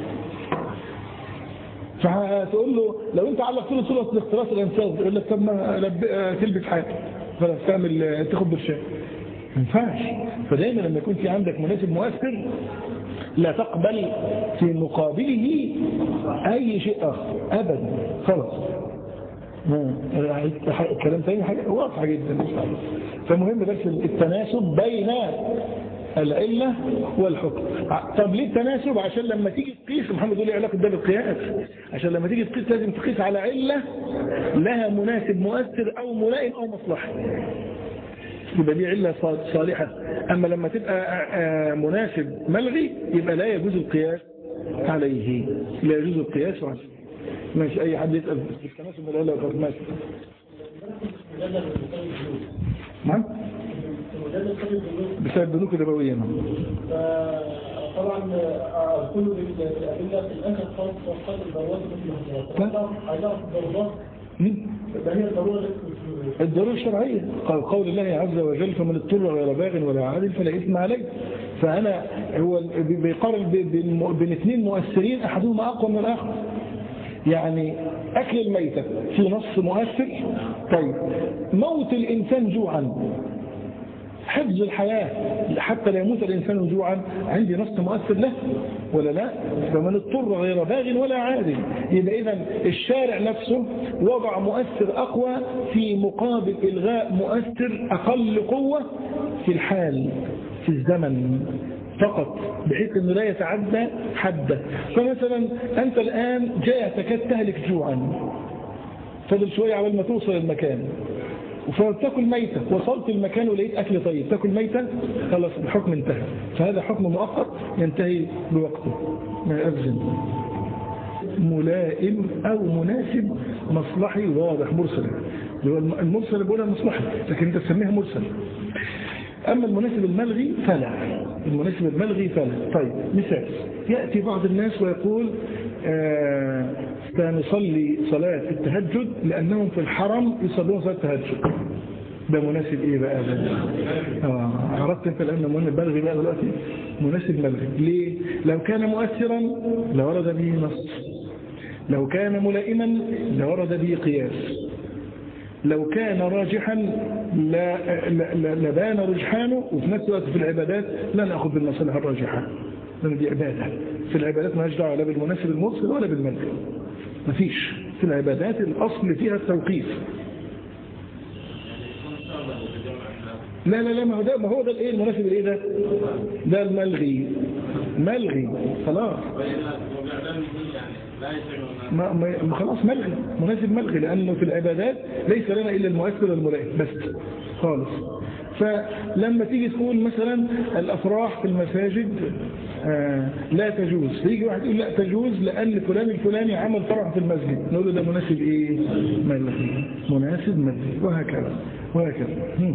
Speaker 1: فهتقول له لو انت علق له صوره الاختلاس الانسان يقول لك طب ما تلبس حاجه فلا تعمل تاخد برشام ما ينفعش فدايما لما يكون في عندك مناسب مؤثر لا تقبل في مقابله اي شيء اخر ابدا خلاص الكلام تاني حاجة واضحة جدا فمهم بس التناسب بين العلة والحكم طب ليه التناسب عشان لما تيجي تقيس محمد يقول لي علاقة ده بالقياس عشان لما تيجي تقيس لازم تقيس على علة لها مناسب مؤثر او ملائم او مصلحة يبقى دي علة صالحة اما لما تبقى مناسب ملغي يبقى لا يجوز القياس عليه لا يجوز القياس عليه ماشي اي حد يسأل في التناسب ولا لا طب ماشي نعم بسبب بنوك الربوية نعم
Speaker 2: طبعا كل الأدلة في الآخر خاص وخاص الضرورات عايزها في الضرورات فهي الضرورة
Speaker 1: الضرورة الشرعية قال قول الله عز وجل فمن اضطر غير باغ ولا عادل فلا إثم عليه فأنا هو بيقارن بين اثنين مؤثرين أحدهما أقوى من الآخر يعني أكل الميتة في نص مؤثر طيب موت الإنسان جوعا حفظ الحياة حتى لا يموت الإنسان جوعا عندي نص مؤثر له ولا لا فمن اضطر غير باغ ولا عادل يبقى إذا الشارع نفسه وضع مؤثر أقوى في مقابل إلغاء مؤثر أقل قوة في الحال في الزمن فقط بحيث أنه لا يتعدى حده فمثلا أنت الآن جاء تكاد تهلك جوعا فضل شوية على ما توصل المكان فبتاكل ميتة وصلت المكان ولقيت أكل طيب تاكل ميتة خلاص الحكم انتهى فهذا حكم مؤقت ينتهي بوقته ما يأذن ملائم أو مناسب مصلحي واضح مرسل المرسل بقولها مصلحي لكن انت تسميها مرسل أما المناسب الملغي فلا المناسب الملغي فلا طيب مثال يأتي بعض الناس ويقول آه سنصلي صلاة التهجد لأنهم في الحرم يصلون صلاة التهجد ده مناسب ايه بقى ده آه عرفت انت لأنه مناسب ملغي بقى دلوقتي مناسب ملغي ليه لو كان مؤثرا لورد به نص لو كان ملائما لورد به قياس لو كان راجحا لبان رجحانه وفي نفس الوقت في العبادات لا نأخذ بالمصالح الراجحة لأن دي عبادة في العبادات ما دعوه لا بالمناسب المرسل ولا بالمنزل مفيش في العبادات الأصل فيها التوقيف لا لا لا ما هو ده ما هو ده الايه المناسب الايه ده ده الملغي ملغي خلاص ما ما خلاص ملغي مناسب ملغي لأنه في العبادات ليس لنا إلا المؤثر والملائم بس خالص فلما تيجي تقول مثلا الأفراح في المساجد آه لا تجوز فيجي واحد يقول لا تجوز لأن فلان الفلاني عمل فرح في المسجد نقول له ده مناسب إيه ملغي مناسب ملغي وهكذا وهكذا هم.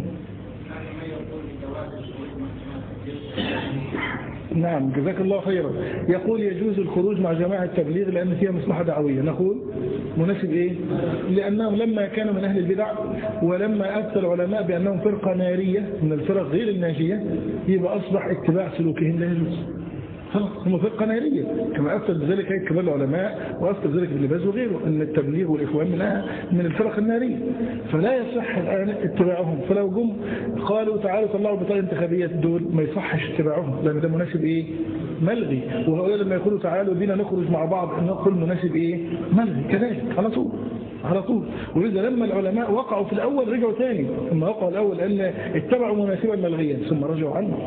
Speaker 1: نعم جزاك الله خيرا يقول يجوز الخروج مع جماعة التبليغ لأن فيها مصلحة دعوية نقول مناسب إيه لأنهم لما كانوا من أهل البدع ولما أفتى العلماء بأنهم فرقة نارية من الفرق غير الناجية يبقى أصبح اتباع سلوكهم لا يجوز خلاص هم فرقة نارية كما أفتى بذلك هيك كبار العلماء وأفتى بذلك باللباس وغيره أن التبليغ والإخوان منها من الفرق النارية فلا يصح الآن اتباعهم فلو جم قالوا تعالوا طلعوا بطاقة انتخابية دول ما يصحش اتباعهم لأن ده مناسب إيه ملغي وهؤلاء لما يقولوا تعالوا بينا نخرج مع بعض نقول مناسب إيه ملغي كذلك على طول على طول ولذا لما العلماء وقعوا في الأول رجعوا تاني لما وقعوا الأول أن اتبعوا مناسبا ملغيا ثم رجعوا عنه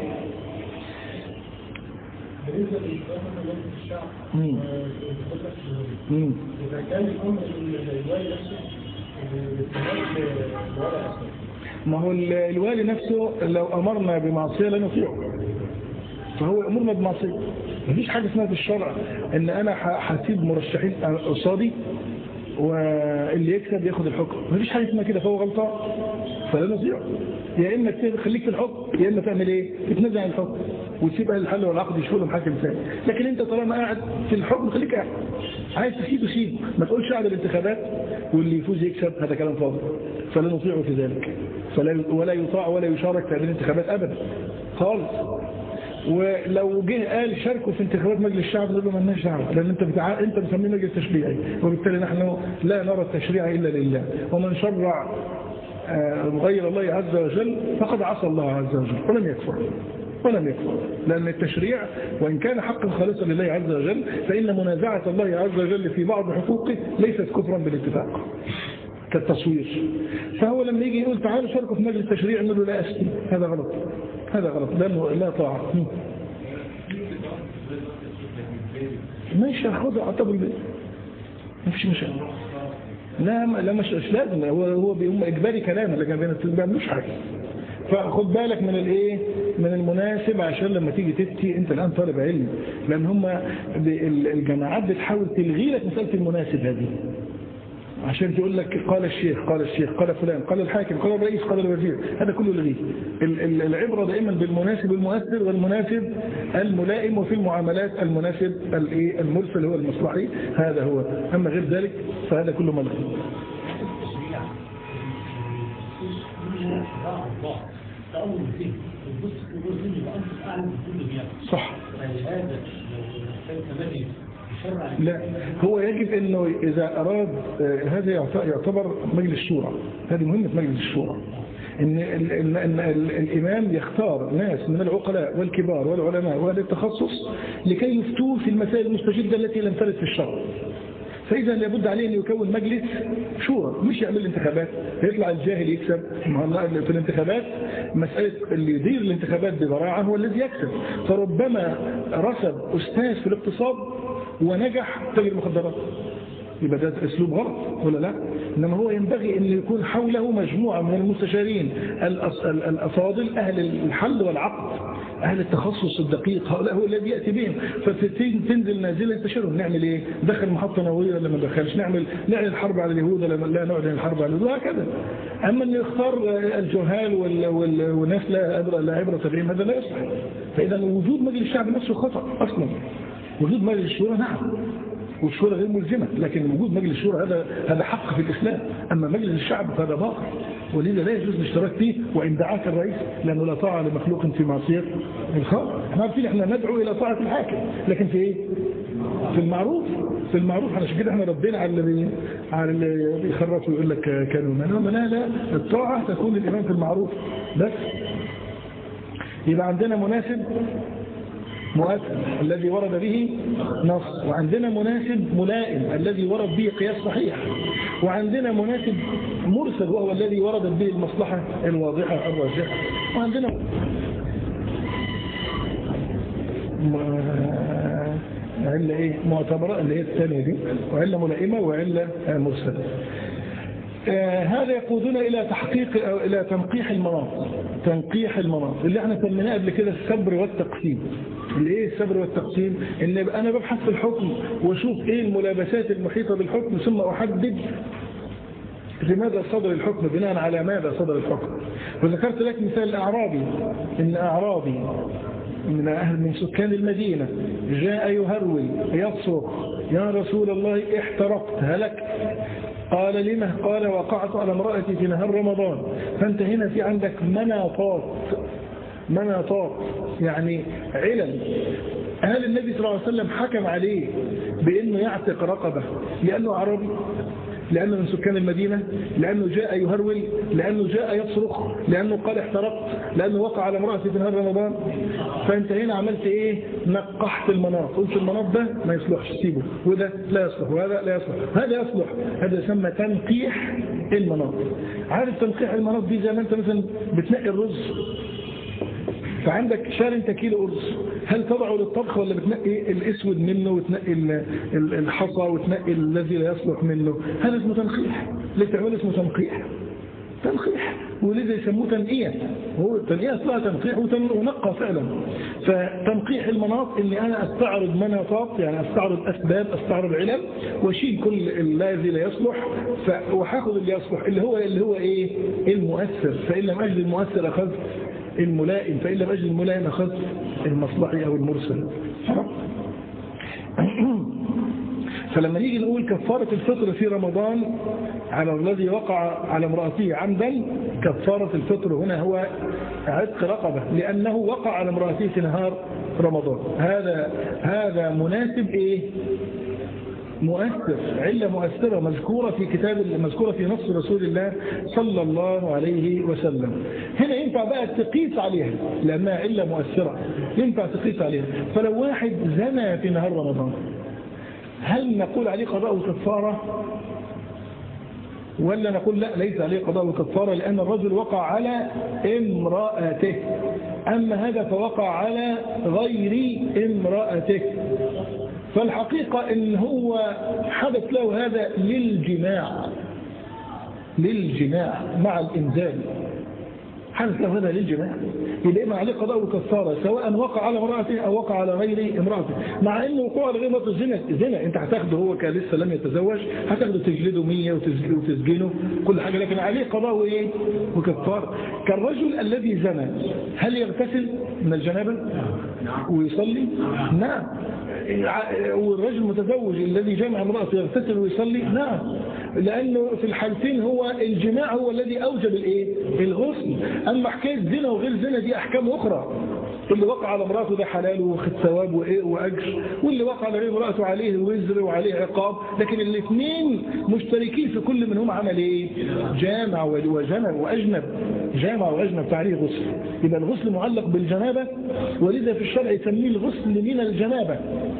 Speaker 2: بالنسبة للإسلام في الشعب
Speaker 1: مم. مم.
Speaker 2: إذا كان الأمر الوالي نفسه باستعمال الوضع أصلا
Speaker 1: ما هو ال- الوالي نفسه لو أمرنا بمعصية لا نطيعه فهو أمرنا بمعصية مفيش حاجة اسمها في الشرع إن أنا ح- هسيب مرشحين قصادي واللي يكسب ياخد الحكم مفيش حاجة اسمها كده فهو غلطان فلا نطيعه يا إما تسيب- خليك في الحكم يا إما تعمل إيه تتنازع عن الحكم وتسيب أهل الحل والعقد يشوفوا لهم حاكم ثاني لكن أنت طالما قاعد في الحكم خليك قاعد عايز تسيب سيب ما تقولش قاعد الانتخابات واللي يفوز يكسب هذا كلام فاضي فلا نطيعه في ذلك فلا ولا يطاع ولا يشارك في هذه الانتخابات أبدا خالص ولو جه قال شاركوا في انتخابات مجلس الشعب نقول له مالناش دعوه لان انت بتاع انت بتسميه مجلس تشريعي وبالتالي نحن لا نرى التشريع الا لله ومن شرع آه، غير الله عز وجل فقد عصى الله عز وجل ولم يكفر ولم يكفر لأن التشريع وإن كان حقا خالصا لله عز وجل فإن منازعة الله عز وجل في بعض حقوقه ليست كفرا بالاتفاق كالتصوير فهو لما يجي يقول تعالوا شاركوا في مجلس التشريع نقول له لا أسلم هذا غلط هذا غلط لأنه لا طاعة ماشي أخذها أعتبر البيت ما فيش مشكلة لا ما- لا مش مش لازم هو هو بيقوم اجباري كلام لكن ما بيعملوش حاجه فخد بالك من الايه من المناسب عشان لما تيجي تفتي انت الان طالب علم لان هم ب- ال- الجماعات بتحاول تلغي لك مساله المناسب هذه عشان تقول لك قال الشيخ قال الشيخ قال فلان قال الحاكم قال الرئيس قال الوزير هذا كله لغيه ال- ال- العبرة دائما بالمناسب المؤثر والمناسب الملائم وفي المعاملات المناسب الايه المرسل هو المصلحي هذا هو أما غير ذلك فهذا كله ملغي
Speaker 3: التشريع شرع الله تأول فيه الجزء الجزء منه وأنت أعلم من كل بيان
Speaker 1: صح
Speaker 3: فلهذا لو كان كمان يشرع
Speaker 1: لا هو يجب انه اذا اراد آه، هذا يعت- يعتبر مجلس شورى هذه مهمة مجلس الشورى ان, ال- ال- ال- ال- الامام يختار ناس من العقلاء والكبار والعلماء واهل التخصص لكي يفتوه في المسائل المستجدة التي لم ترد في الشرع فإذا لابد عليه أن يكون مجلس شورى مش يعمل انتخابات يطلع الجاهل يكسب ما هو في الانتخابات مسألة اللي يدير الانتخابات ببراعة هو الذي يكسب فربما رسب أستاذ في الاقتصاد ونجح تاجر المخدرات يبقى ده اسلوب غلط ولا لا انما هو ينبغي ان يكون حوله مجموعه من المستشارين الأص- ال- الافاضل اهل الحل والعقد اهل التخصص الدقيق هؤلاء هو الذي ياتي بهم فتنزل نازله يستشيرهم نعمل ايه دخل محطه نوويه ولا ما دخلش نعمل نعلن الحرب على اليهود ولا لا نعلن الحرب على اليهود وهكذا اما ان يختار الجهال وال- وال- والناس لا عبره لا عبره بهم هذا لا يصح فاذا وجود مجلس الشعب نفسه خطا اصلا وجود مجلس الشورى نعم والشورى غير ملزمة لكن وجود مجلس الشورى هذا هذا حق في الإسلام أما مجلس الشعب فهذا باطل ولذا لا يجوز الاشتراك فيه وإن دعاك الرئيس لأنه لا طاعة لمخلوق في معصية الخالق احنا عارفين احنا ندعو إلى طاعة الحاكم لكن في إيه؟ في المعروف في المعروف عشان كده احنا ردينا على اللي على اللي بيخرطوا ويقول لك كانوا من لا لا الطاعة تكون الإمام في المعروف بس يبقى عندنا مناسب مؤثر الذي ورد به نص وعندنا مناسب ملائم الذي ورد به قياس صحيح وعندنا مناسب مرسل وهو الذي وردت به المصلحة الواضحة الراجحة وعندنا علة إيه معتبرة اللي هي الثانية دي وعلة ملائمة وعلة آه، مرسلة آه، هذا يقودنا إلى تحقيق أو إلى تنقيح المناط تنقيح المناط اللي احنا سميناه قبل كده السبر والتقسيم اللي ايه السبر والتقسيم ان انا ببحث في الحكم واشوف ايه الملابسات المحيطة بالحكم ثم احدد لماذا صدر الحكم بناء على ماذا صدر الحكم وذكرت لك مثال الأعرابي إن أعرابي من أهل من سكان المدينة جاء يهرول يصرخ يا رسول الله احترقت هلك قال لما قال وقعت على امرأتي في نهار رمضان فأنت هنا في عندك مناطات مناطات يعني علل هل النبي صلى الله عليه وسلم حكم عليه بأنه يعتق رقبة لأنه عربي لأنه من سكان المدينة لأنه جاء يهرول لأنه جاء يصرخ لأنه قال احترقت لأنه وقع على امرأتي في نهار رمضان فأنت هنا عملت إيه نقحت المناط قلت المناط ده ما يصلحش سيبه وده لا يصلح وهذا لا يصلح هذا يصلح هذا يسمى تنقيح المناط عارف تنقيح المناط دي زي ما أنت مثلا بتنقي الرز فعندك شار انت كيلو أرز هل تضعه للطبخ ولا بتنقي الاسود منه وتنقي ال- ال- الحصى وتنقي الذي لا يصلح منه هذا اسمه تنقيح اللي بتعمله اسمه تنقيح تنقيح ولذا يسموه تنقية هو التنقية اصلها تنقيح وتن- ونقى فعلا فتنقيح المناط اني انا استعرض مناطات يعني استعرض اسباب استعرض علل واشيل كل الذي لا يصلح ف- وهاخد اللي يصلح اللي هو اللي هو ايه المؤثر فان لم اجد المؤثر اخذت الملائم فإن لم أجد الملائم أخذت المصلحي أو المرسل فلما نيجي نقول كفارة الفطر في رمضان على الذي وقع على امرأته عمدا كفارة الفطر هنا هو عتق رقبة لأنه وقع على امرأته في نهار رمضان هذا هذا مناسب إيه مؤثر علة مؤثرة مذكورة في كتاب مذكورة في نص رسول الله صلى الله عليه وسلم هنا ينفع بقى تقيس عليها لأنها علة مؤثرة ينفع تقيس عليها فلو واحد زنى في نهار رمضان هل نقول عليه قضاء وكفارة ولا نقول لا ليس عليه قضاء وكفارة لأن الرجل وقع على امرأته أما هذا فوقع على غير امرأته فالحقيقة ان هو حدث له هذا للجماع للجماع مع الإنزال حدث له هذا للجماع يبقى إما عليه قضاء وكفارة سواء وقع على امرأته أو وقع على غير امرأته مع أنه وقوع على غير امرأته زنا زنا أنت هتاخده هو كان لسه لم يتزوج هتاخده تجلده 100 وتسج- وتسجنه كل حاجة لكن عليه قضاء وإيه وكفارة كالرجل الذي زنى هل يغتسل من الجنابة ويصلي نعم والرجل المتزوج الذي جمع امرأته يغتسل ويصلي نعم لأنه في الحالتين هو الجماع هو الذي أوجب الإيه؟ الغسل أما حكاية زنا وغير زنا دي أحكام أخرى اللي وقع على امرأته ده حلال وخد ثواب وإيه وأجر واللي وقع على غير امرأته عليه وزر وعليه عقاب لكن الاثنين مشتركين في كل منهم عمل إيه؟ جامع وجنب وأجنب جامع وأجنب تعليه غسل يبقى الغسل معلق بالجنابة ولذا في الشرع يسميه الغسل من الجنابة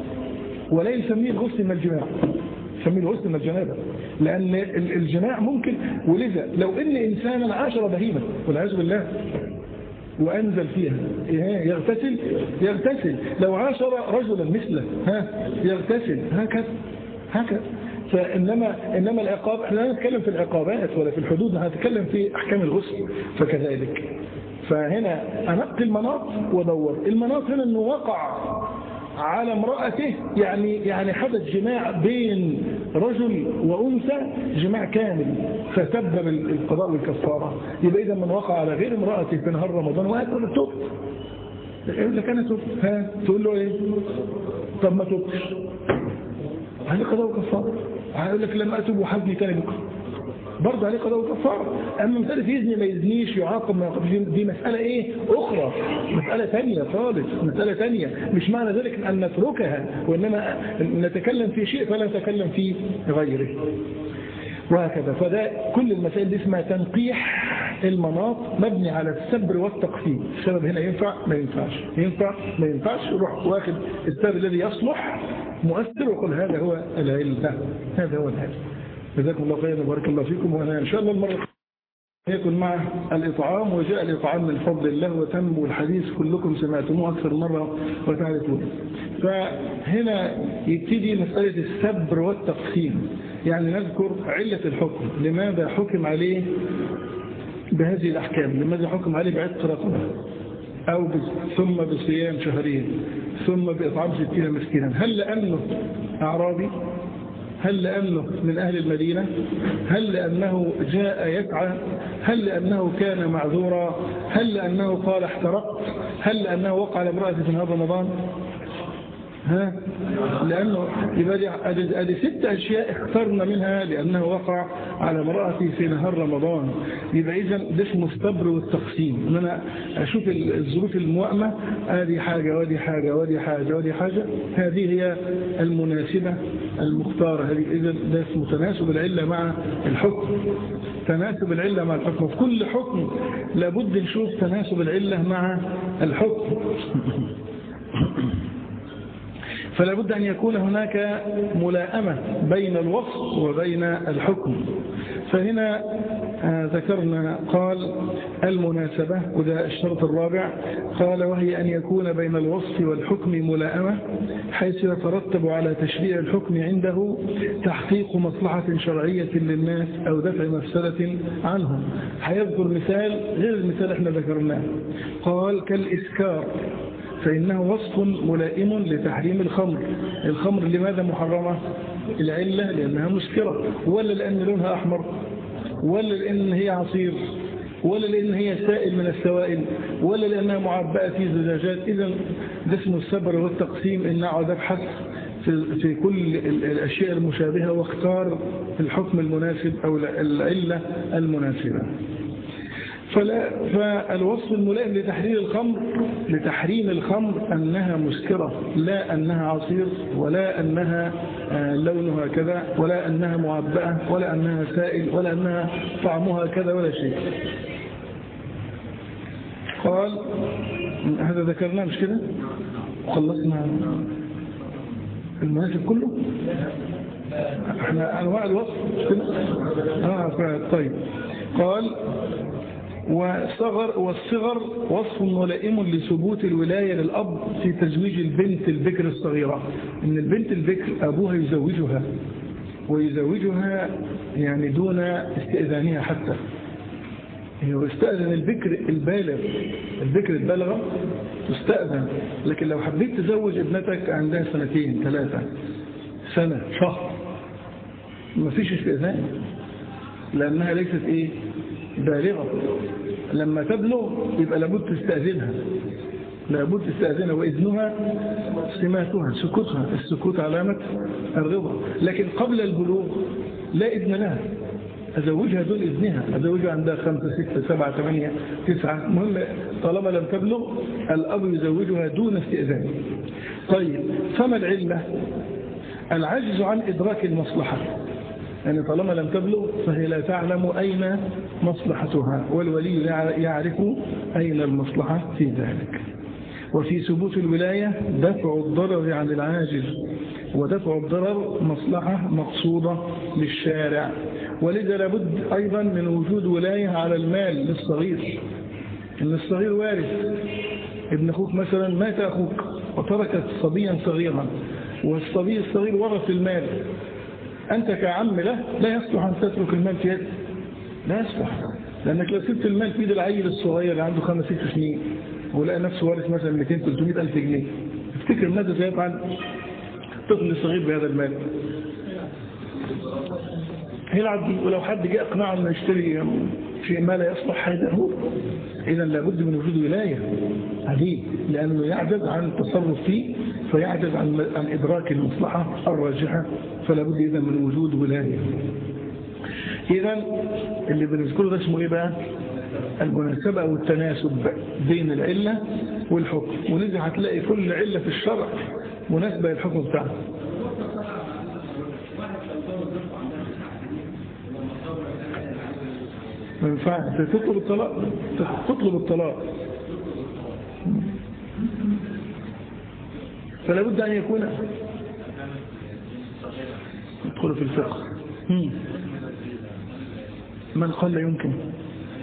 Speaker 1: ولا يسميه الغسل من الجماع يسميه الغسل من الجنابة لأن ال- الجماع ممكن ولذا لو إن إنسانا عاشر بهيمة والعياذ بالله وأنزل فيها إيه؟ يغتسل يغتسل لو عاشر رجلا مثله ها يغتسل هكذا هكذا فإنما إنما العقاب احنا لا نتكلم في العقابات ولا في الحدود هنتكلم في أحكام الغسل فكذلك فهنا أنقي المناط ودور المناط هنا أنه وقع على امرأته يعني يعني حدث جماع بين رجل وأنثى جماع كامل فسبب القضاء والكفارة يبقى إذا من وقع على غير امرأته في نهار رمضان وأكل التوب يقول لك أنا تبت ها تقول له إيه طب ما تبتش عليه قضاء وكفارة هيقول لك لما أتوب وحزني تاني بكرة برضه عليه قضاء وكفارة أما مسألة يزني ما يزنيش يعاقب ما يعاقبش دي مسألة إيه أخرى مسألة ثانية خالص مسألة ثانية مش معنى ذلك أن نتركها وإنما نتكلم في شيء فلا نتكلم في غيره وهكذا فده كل المسائل دي اسمها تنقيح المناط مبني على السبر والتقسيم السبب هنا ينفع ما ينفعش ينفع ما ينفعش روح واخد السبب الذي يصلح مؤثر وقل هذا هو العلم هذا هو العلم جزاكم الله خيرا وبارك الله فيكم وانا ان شاء الله المره يكن معه الإطعام وجاء الإطعام من فضل الله وتم والحديث كلكم سمعتموه أكثر مرة وتعرفون فهنا يبتدي مسألة السبر والتقسيم يعني نذكر علة الحكم لماذا حكم عليه بهذه الأحكام لماذا حكم عليه بعتق رقبة أو ثم بصيام شهرين ثم بإطعام ستين مسكينا هل لأنه أعرابي هل لأنه من أهل المدينة هل لأنه جاء يسعى هل لأنه كان معذورا هل لأنه قال احترقت هل لأنه وقع على امرأة في نهار رمضان ها لأنه يبقى دي ادي ست أشياء اخترنا منها لأنه وقع على امرأتي في نهار رمضان يبقى إذا ده اسمه الصبر والتقسيم إن أنا أشوف الظروف الموائمة هذه حاجة ودي حاجة ودي حاجة ودي حاجة هذه هي المناسبة المختارة هذه إذا ده اسمه تناسب العلة مع الحكم تناسب العلة مع الحكم في كل حكم لابد نشوف تناسب العلة مع الحكم فلا بد أن يكون هناك ملائمة بين الوصف وبين الحكم فهنا ذكرنا قال المناسبة وده الشرط الرابع قال وهي أن يكون بين الوصف والحكم ملائمة حيث يترتب على تشريع الحكم عنده تحقيق مصلحة شرعية للناس أو دفع مفسدة عنهم هيذكر مثال غير المثال احنا ذكرناه قال كالإسكار فإنه وصف ملائم لتحريم الخمر الخمر لماذا محرمة العلة لأنها مسكرة ولا لأن لونها أحمر ولا لأن هي عصير ولا لأن هي سائل من السوائل ولا لأنها معبأة في زجاجات إذا ده اسمه السبر والتقسيم إن أقعد أبحث في, في كل الأشياء المشابهة واختار الحكم المناسب أو العلة المناسبة فلا فالوصف الملائم لتحرير الخمر لتحريم الخمر أنها مسكرة لا أنها عصير ولا أنها لونها كذا ولا أنها معبأة ولا أنها سائل ولا أنها طعمها كذا ولا شيء قال هذا ذكرناه مش كده وخلصنا المناسب كله احنا انواع الوصف مش كده اه طيب قال والصغر والصغر وصف ملائم لثبوت الولاية للأب في تزويج البنت البكر الصغيرة إن البنت البكر أبوها يزوجها ويزوجها يعني دون استئذانها حتى هو يستأذن البكر البالغ البكر البالغة تستأذن لكن لو حبيت تزوج ابنتك عندها سنتين ثلاثة سنة شهر ما فيش استئذان لأنها ليست إيه بالغة لما تبلغ يبقى لابد تستأذنها لابد تستأذنها وإذنها سماتها سكوتها السكوت علامة الرضا لكن قبل البلوغ لا إذن لها أزوجها دون إذنها أزوجها عندها خمسة ستة سبعة ثمانية تسعة مهم طالما لم تبلغ الأب يزوجها دون استئذان طيب فما العلة العجز عن إدراك المصلحة يعني طالما لم تبلغ فهي لا تعلم أين مصلحتها والولي يعرف أين المصلحة في ذلك وفي ثبوت الولاية دفع الضرر عن العاجز ودفع الضرر مصلحة مقصودة للشارع ولذا لابد أيضا من وجود ولاية على المال للصغير إن الصغير وارث ابن أخوك مثلا مات أخوك وتركت صبيا صغيرا والصبي الصغير ورث المال أنت كعم له لا يصلح أن تترك المال في يده لا يصلح لأنك لو سبت المال في يد العيل الصغير اللي عنده خمس ست سنين ولقى نفسه وارث مثلا 200 300 ألف جنيه تفتكر ماذا سيفعل الطفل الصغير بهذا المال هيلعب بيه ولو حد جاء اقنعه انه يشتري شيء ما لا يصلح هذا اذا لابد من وجود ولايه عليه لانه يعجز عن التصرف فيه فيعجز عن عن ادراك المصلحه الراجحه فلا بد اذا من وجود ولايه اذا اللي بنذكره ده اسمه ايه بقى المناسبه او التناسب بين العله والحكم ولذا هتلاقي كل عله في الشرع مناسبه للحكم بتاعها ما ينفعش تطلب الطلاق تطلب الطلاق فلا بد أن يكون يدخل في الفقه من قال لا يمكن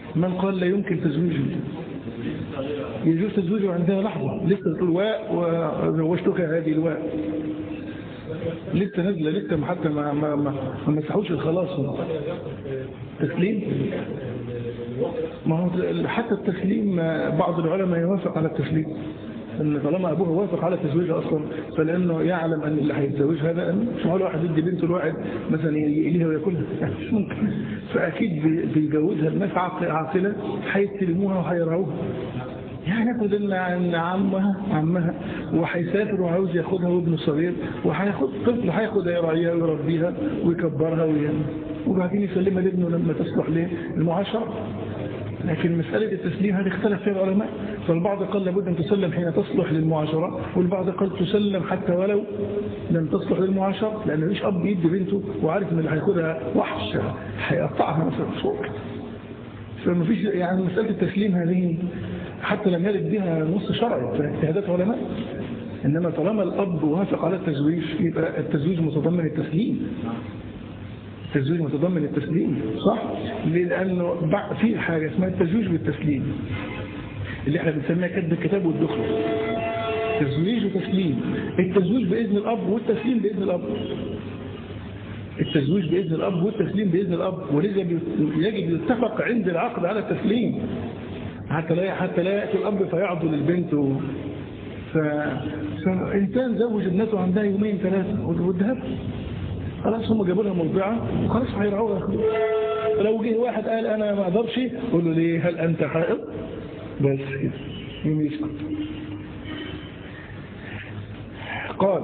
Speaker 1: من قال لا يمكن تزويجه يجوز تزويجه عندها لحظة لسه تقول واء وزوجتك هذه الواء لسه نازلة لسه حتى ما ما ما ما مسحوش الخلاص تسليم ما هو حتى التسليم بعض العلماء يوافق على التسليم ان طالما ابوها وافق على تزويجها اصلا فلانه يعلم ان اللي هيتزوج هذا مش معقول واحد يدي بنته الواحد مثلا يليها وياكلها مش ممكن فاكيد بيجوزها الناس عاقله هيستلموها وهيرعوها يعني ياخد ان عمها عمها وهيسافر وعاوز ياخدها وابنه صغير وهياخد طفل هياخدها يراعيها ويربيها ويكبرها ويعمل وبعدين يسلمها لابنه لما تصلح للمعاشره لكن مسألة التسليم هذه اختلف فيها العلماء فالبعض قال لابد أن تسلم حين تصلح للمعاشرة والبعض قال تسلم حتى ولو لم تصلح للمعاشرة لأنه مش أب يدي بنته وعارف أن اللي هياخدها وحش هيقطعها مثلا صوت فما فيش يعني مسألة التسليم هذه حتى لم يرد بها نص شرعي فاجتهادات علماء إنما طالما الأب وافق على التزويج يبقى التزويج متضمن التسليم التزويج متضمن التسليم صح لأنه في حاجة اسمها التزويج بالتسليم اللي احنا بنسميها كتب الكتاب والدخل تزويج وتسليم التزويج بإذن الأب والتسليم بإذن الأب التزويج بإذن الأب والتسليم بإذن الأب ولذا يجب يتفق عند العقد على التسليم حتى لا حتى لا يأتي الأب فيعضل البنت و... ف... فإنسان زوج ابنته عندها يومين ثلاثة والذهب خلاص هم جابوا لها مرضعة وخلاص هيرعوها ياخدوها فلو جه واحد قال أنا ما أقدرش قول له ليه هل أنت حائض بس كده يوم يسكت قال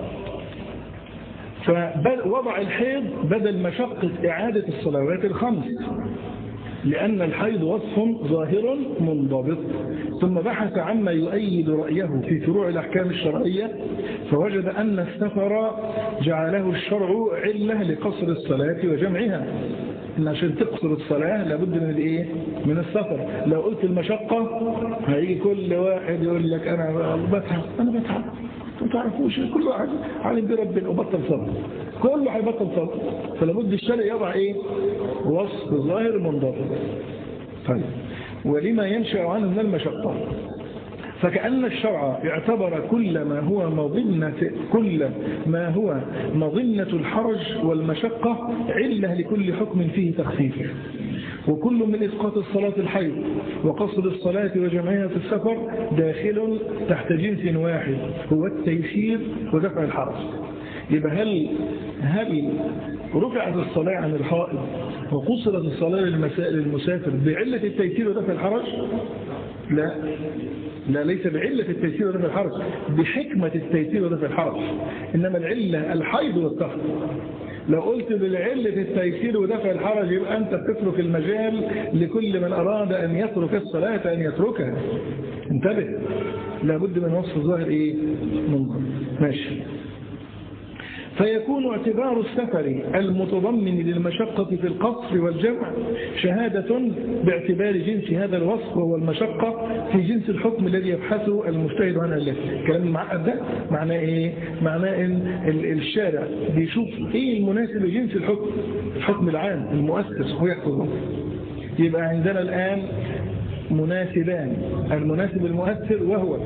Speaker 1: فوضع الحيض بدل مشقة إعادة الصلوات الخمس لأن الحيض وصف ظاهر منضبط ثم بحث عما يؤيد رأيه في فروع الأحكام الشرعية فوجد أن السفر جعله الشرع علة لقصر الصلاة وجمعها إن عشان تقصر الصلاة لابد من الإيه؟ من السفر لو قلت المشقة هيجي كل واحد يقول لك أنا بتعب أنا بتعب ما تعرفوش كل واحد عالم بربنا وبطل صبر كله هيبطل صبر فلابد الشرع يضع ايه وصف ظاهر منضبط طيب ولما ينشأ عنه من المشقة فكأن الشرع اعتبر كل ما هو مظنة كل ما هو مظنة الحرج والمشقة علة لكل حكم فيه تخفيف وكل من إسقاط الصلاة الحيض وقصر الصلاة وجمعها في السفر داخل تحت جنس واحد هو التيسير ودفع الحرج يبقى هل هل رفعت الصلاة عن الحائض وقصرت الصلاة للمسافر بعلة التيسير ودفع الحرج لا لا ليس بعلة التيسير ودفع الحرج بحكمة التيسير ودفع الحرج إنما العلة الحيض والطهر لو قلت بالعلة التيسير ودفع الحرج يبقى أنت بتترك المجال لكل من أراد أن يترك الصلاة أن يتركها انتبه لابد من وصف الظاهر إيه منظر ماشي فيكون اعتبار السفر المتضمن للمشقة في القصر والجمع شهادة باعتبار جنس هذا الوصف وهو المشقة في جنس الحكم الذي يبحثه المجتهد عن الله الكلام المعقد ده معناه ايه معناه ان الشارع بيشوف ايه المناسب لجنس الحكم الحكم العام المؤسس هو يحكمه يبقى عندنا الآن مناسبان المناسب المؤثر وهو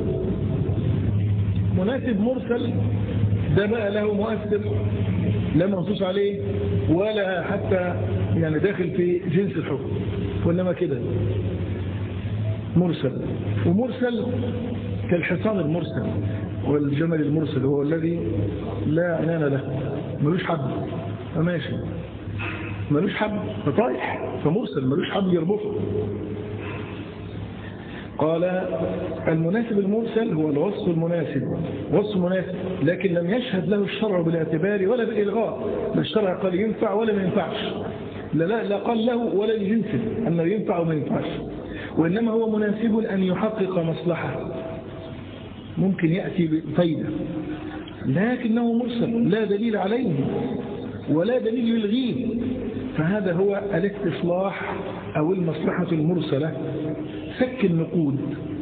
Speaker 1: مناسب مرسل ده بقى له مؤثر لا منصوص عليه ولا حتى يعني داخل في جنس الحكم وإنما كده مرسل ومرسل كالحصان المرسل والجمل المرسل هو الذي لا عنان له ملوش حب فماشي ملوش حب فطايح فمرسل ملوش حب يربطه قال المناسب المرسل هو الوصف المناسب وصف مناسب لكن لم يشهد له الشرع بالاعتبار ولا بالإلغاء لا الشرع قال ينفع ولا ما ينفعش لا, لا, لا قال له ولا لجنسه أنه ينفع وما ينفعش وإنما هو مناسب أن يحقق مصلحة ممكن يأتي بفايدة لكنه مرسل لا دليل عليه ولا دليل يلغيه فهذا هو الاستصلاح أو المصلحة المرسلة فك النقود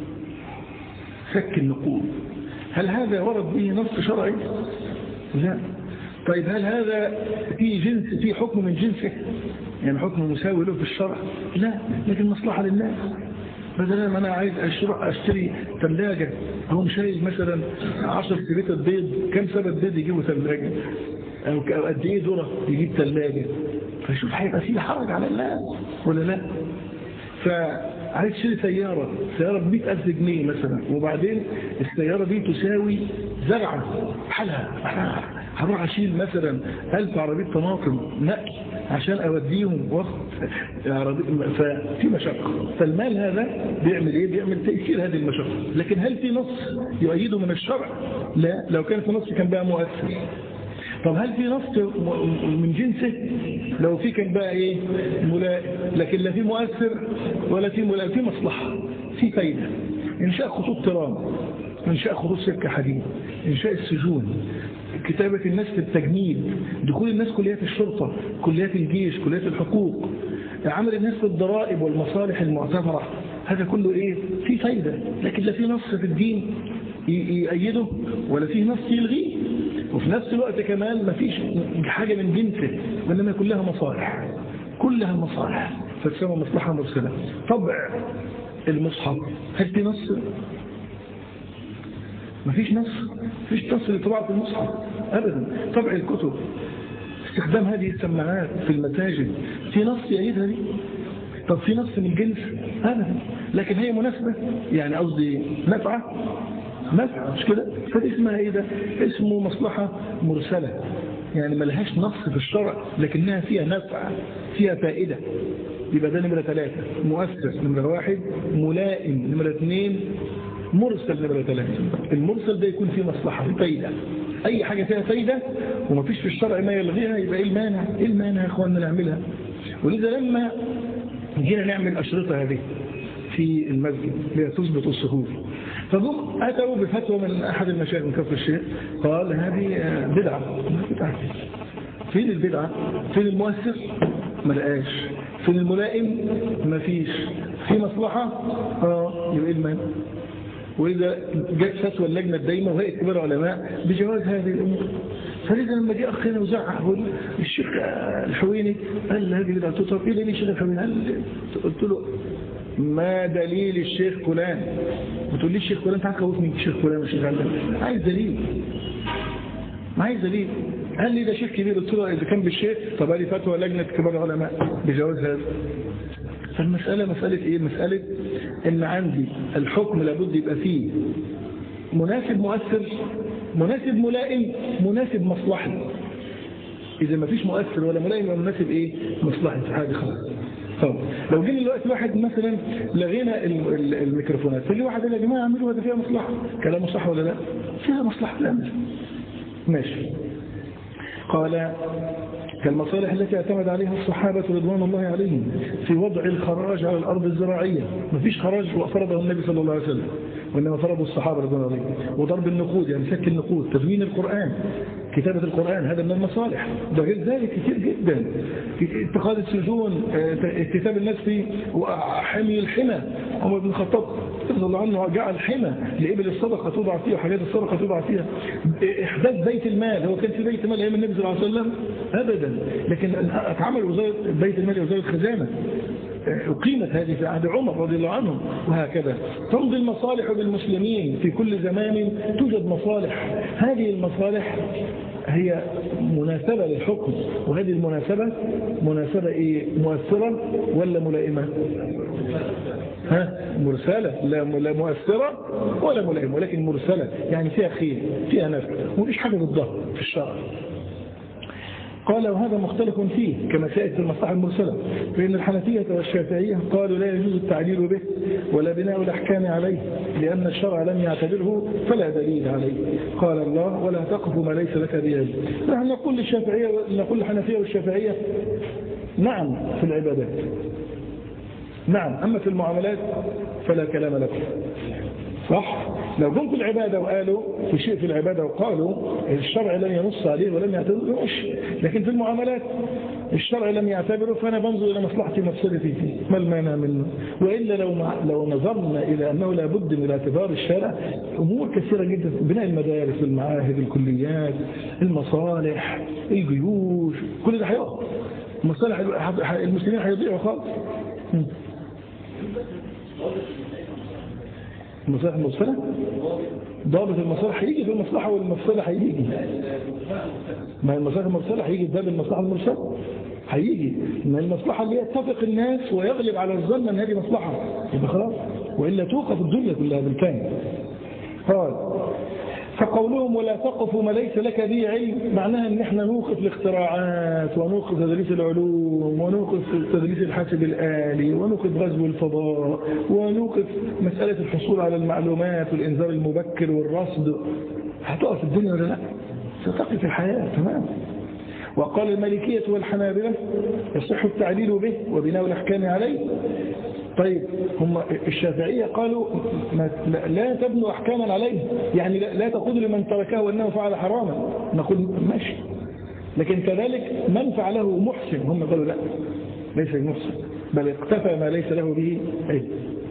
Speaker 1: فك النقود هل هذا ورد به نص شرعي لا طيب هل هذا في جنس في حكم من جنسه يعني حكم مساوي له في الشرع لا لكن مصلحة للناس بدل ما انا عايز اشتري اشتري ثلاجه هو شايل مثلا 10 كريتة بيض كم سبب بيض يجيبوا ثلاجه او ك- أو قد ايه ذره يجيب ثلاجه فشوف هيبقى فيه حرج على الناس ولا لا فعايز تشتري سيارة سيارة ب 100000 جنيه مثلا وبعدين السيارة دي تساوي زرعة حالها أنا هروح أشيل مثلا 1000 عربية طماطم نقل عشان أوديهم واخد عربي ففي مشقة فالمال هذا بيعمل إيه؟ بيعمل تأثير هذه المشقة لكن هل في نص يؤيده من الشرع؟ لا لو كان في نص كان بقى مؤثر طب هل في نص م- من جنسه لو في كان بقى ايه ملائم لكن لا في مؤثر ولا في ملائم في مصلحة في فايدة انشاء خطوط ترام انشاء خطوط سكة حديد انشاء السجون كتابة الناس في التجنيد دخول الناس كليات الشرطة كليات الجيش كليات الحقوق عمل الناس في الضرائب والمصالح المعتبرة هذا كله ايه في فايدة لكن لا في نص في الدين ي- يأيده ولا في نص يلغيه وفي نفس الوقت كمان ما فيش حاجة من جنسه وإنما كلها مصالح كلها مصالح فتسمى مصلحة مرسلة طبع المصحف هل في نص ما فيش نص فيش نص لطباعة المصحف أبدا طبع الكتب استخدام هذه السماعات في المساجد في نص يأيدها دي طب في نص من جنس أبدا لكن هي مناسبة يعني قصدي نفعة نفع مش كده فدي اسمها ايه ده اسمه مصلحة مرسلة يعني ملهاش نص في الشرع لكنها فيها نفع فيها فائدة يبقى ده نمرة ثلاثة مؤثر نمرة واحد ملائم نمرة اثنين مرسل نمرة ثلاثة المرسل ده يكون فيه مصلحة فيه فايدة أي حاجة فيها فايدة ومفيش في الشرع ما يلغيها يبقى إيه المانع إيه المانع يا إخواننا نعملها ولذا لما جينا نعمل أشرطة هذه في المسجد لتثبت الصفوف فجم أتوا بفتوى من أحد المشايخ من كفر الشيخ قال هذه آه، بدعة بدعة. فين البدعة فين المؤثر ما لقاش فين الملائم ما فيش في مصلحة اه يبقى إيه المانع وإذا جت فتوى اللجنة الدايمة وهي كبار العلماء بجواز هذه الأمور فلذا لما جه أخينا وزعق يقول الشيخ الحويني قال هذه بدعة قلت له طب إيه دليل الشيخ الحويني قال قلت له ما دليل الشيخ فلان بتقول لي الشيخ فلان تعال خوفني الشيخ فلان والشيخ علان عايز دليل ما عايز دليل قال لي ده شيخ كبير قلت له إذا كان بالشيخ طب هذه فتوى لجنة كبار العلماء بجواز هذا فالمسألة مسألة إيه؟ مسألة إن عندي الحكم لابد يبقى فيه مناسب مؤثر مناسب ملائم مناسب مصلحي إذا ما فيش مؤثر ولا ملائم يبقى مناسب إيه؟ مصلحي في حاجة خلاص طب لو جينا دلوقتي واحد مثلا لغينا ال- ال- الميكروفونات فجي واحد قال يا جماعة اعملوا هذا فيها مصلحة كلامه صح ولا لا؟ فيها مصلحة لا ماشي قال كالمصالح التي اعتمد عليها الصحابة رضوان الله عليهم في وضع الخراج على الأرض الزراعية ما فيش خراج فرضه النبي صلى الله عليه وسلم وإنما فرضه الصحابة رضوان الله عليهم وضرب النقود يعني سك النقود تدوين القرآن كتابة القرآن هذا من المصالح ده غير ذلك كتير جدا اتخاذ السجون اه، اكتتاب الناس في وحمي الحمى عمر بن الخطاب رضي الله عنه جعل حمى لإبل الصدقة توضع فيها وحاجات الصدقة توضع فيها إحداث بيت المال هو كان في بيت مال أيام النبي صلى الله عليه وسلم أبدا لكن اتعمل وزارة بيت المال وزارة خزانة أقيمت هذه في عهد عمر رضي الله عنه وهكذا تمضي المصالح بالمسلمين في كل زمان توجد مصالح هذه المصالح هي مناسبة للحكم وهذه المناسبة مناسبة إيه مؤثرة ولا ملائمة ها مرسلة لا لا مؤثرة ولا ملائمة ولكن مرسلة يعني فيها خير فيها نفع ومفيش حاجة ضدها في الشرع قال وهذا مختلف فيه كما سيأتي في المصلحة المرسلة فإن الحنفية والشافعية قالوا لا يجوز التعليل به ولا بناء الأحكام عليه لأن الشرع لم يعتبره فلا دليل عليه قال الله ولا تقف ما ليس لك به نحن نقول للشافعية نقول للحنفية والشافعية نعم في العبادات نعم أما في المعاملات فلا كلام لكم صح لو جم في العبادة وقالوا في شيء في العبادة وقالوا الشرع لم ينص عليه ولم يعتبره لكن في المعاملات الشرع لم يعتبره فأنا بنظر إلى مصلحتي مفسدتي فيه ما المانع منه وإلا لو لو نظرنا إلى أنه لابد من اعتبار الشارع أمور كثيرة جدا بناء المدارس المعاهد الكليات المصالح الجيوش كل ده هيقف مصالح المسلمين هيضيعوا خالص مم. المصالح المرسلة ضابط المصالح هيجي في المصلحة والمفسدة هيجي ما المصالح المرسلة هيجي في باب المصلحة المرسلة هيجي ما المصلحة اللي يتفق الناس ويغلب على الظن ان هذه مصلحة يبقى خلاص وإلا توقف الدنيا كلها بالكامل قال فقولهم ولا تقف ما ليس لك به علم معناها ان احنا نوقف الاختراعات ونوقف تدريس العلوم ونوقف تدريس الحاسب الآلي ونوقف غزو الفضاء ونوقف مسألة الحصول على المعلومات والإنذار المبكر والرصد هتقف الدنيا ولا لا ستقف الحياة تمام وقال المالكية والحنابلة يصح التعليل به وبناء الأحكام عليه طيب هم الشافعية قالوا ما لا تبنوا أحكاما عليه يعني لا, لا تقول لمن تركه وأنه فعل حراما نقول ماشي لكن كذلك من فعله محسن هم قالوا لا ليس محسن بل اقتفى ما ليس له به علم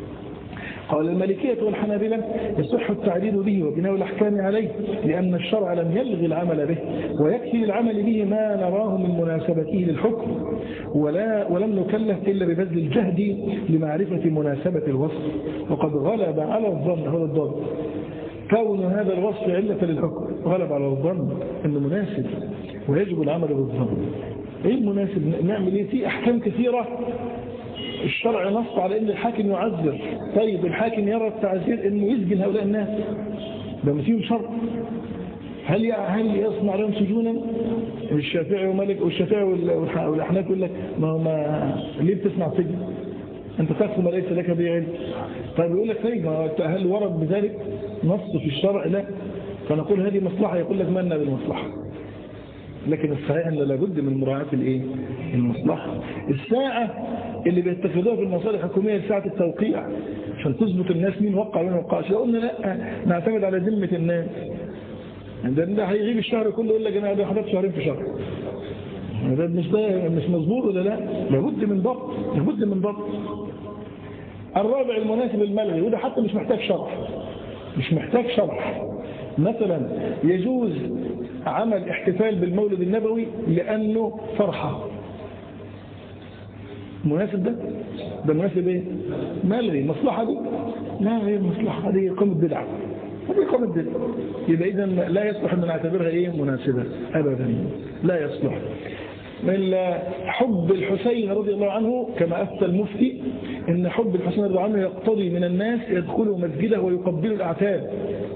Speaker 1: قال المالكية والحنابلة يصح التعديل به وبناء الأحكام عليه لأن الشرع لم يلغي العمل به ويكفي العمل به ما نراه من مناسبته للحكم ولا ولم نكلف إلا ببذل الجهد لمعرفة مناسبة الوصف وقد غلب على الظن هذا الضابط كون هذا الوصف علة للحكم غلب على الظن أنه مناسب ويجب العمل بالظن ايه المناسب نعمل ايه في احكام كثيرة الشرع نص على ان الحاكم يعذر طيب الحاكم يرى التعذير انه يسجن هؤلاء الناس ده ما فيهم شرط هل هل يصنع لهم سجونا الشافعي ومالك والشافعي والاحناف يقول لك ما ما ليه بتسمع سجن انت تقف ما ليس لك به علم طيب يقول لك طيب هل ورد بذلك نص في الشرع لا فنقول هذه مصلحه يقول لك مالنا بالمصلحه لكن الصحيح ان لابد من مراعاه الايه المصلحه الساعه اللي بيتخذوها في المصالح الحكوميه ساعه التوقيع عشان تثبت الناس مين وقع ومين وقعش لو قلنا لا نعتمد على ذمه الناس ده ده هيغيب الشهر كله يقول لك انا ده حضرت شهرين في شهر ده مش ده مش مظبوط ولا لا لابد من ضبط لابد من ضبط الرابع المناسب الملغي وده حتى مش محتاج شرح مش محتاج شرح مثلا يجوز عمل احتفال بالمولد النبوي لأنه فرحة مناسب ده ده مناسب ايه ملغي مصلحة دي لا غير مصلحة دي قامة بدعة هذه قامة بدعة يبقى إذا لا يصلح أن نعتبرها ايه مناسبة أبدا لا يصلح إلا حب الحسين رضي الله عنه كما أفتى المفتي إن حب الحسين رضي الله عنه يقتضي من الناس يدخلوا مسجده ويقبلوا الأعتاب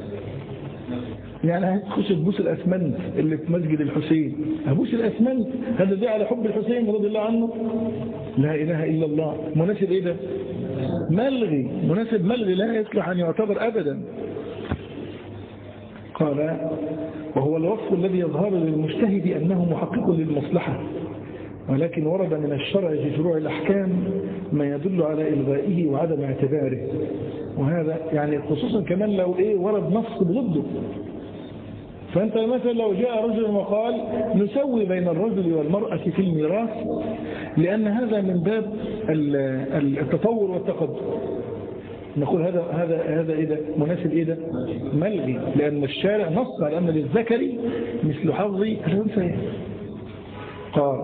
Speaker 1: يعني هتخش تبوس الأسمنت اللي في مسجد الحسين هبوس الأسمنت هذا ده على حب الحسين رضي الله عنه لا إله إلا الله مناسب إيه ده ملغي مناسب ملغي لا يصلح أن يعتبر أبدا قال وهو الوصف الذي يظهر للمجتهد أنه محقق للمصلحة ولكن ورد من الشرع في فروع الأحكام ما يدل على إلغائه وعدم اعتباره وهذا يعني خصوصا كمان لو إيه ورد نص ضده فأنت مثلا لو جاء رجل وقال نسوي بين الرجل والمرأة في الميراث لأن هذا من باب التطور والتقدم نقول هذا هذا هذا ايه ده مناسب ايه ده ملغي لان الشارع نص على ان للذكر مثل حظ الانثيين قال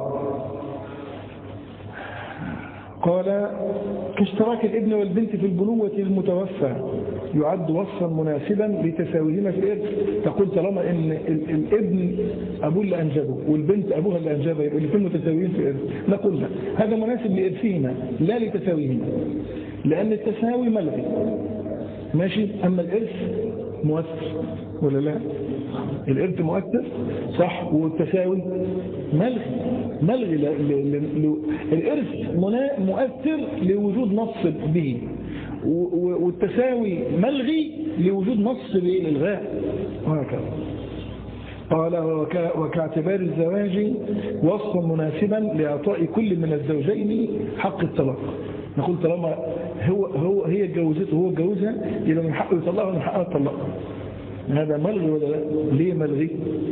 Speaker 1: قال كاشتراك الابن والبنت في البنوة المتوفى يعد وصفا مناسبا لتساويهما في الإرث تقول طالما ان الابن أبوه اللي أنجبه والبنت أبوها اللي أنجبها يبقى الاثنين متساويين في الإرث نقول لا هذا مناسب لإرثهما لا لتساويهما لأن التساوي ملغي ماشي أما الإرث مؤثر ولا لا الإرث مؤثر صح والتساوي ملغي ملغي ل... ل... ل... الإرث مؤثر لوجود نص به والتساوي ملغي لوجود نص للغاء وهكذا قال وك... وكاعتبار الزواج وصفا مناسبا لإعطاء كل من الزوجين حق الطلاق نقول طالما هو هو هي اتجوزته هو اتجوزها يبقى من حقه يطلقها ومن حقها تطلقها هذا ملغي ولا لا ليه ملغي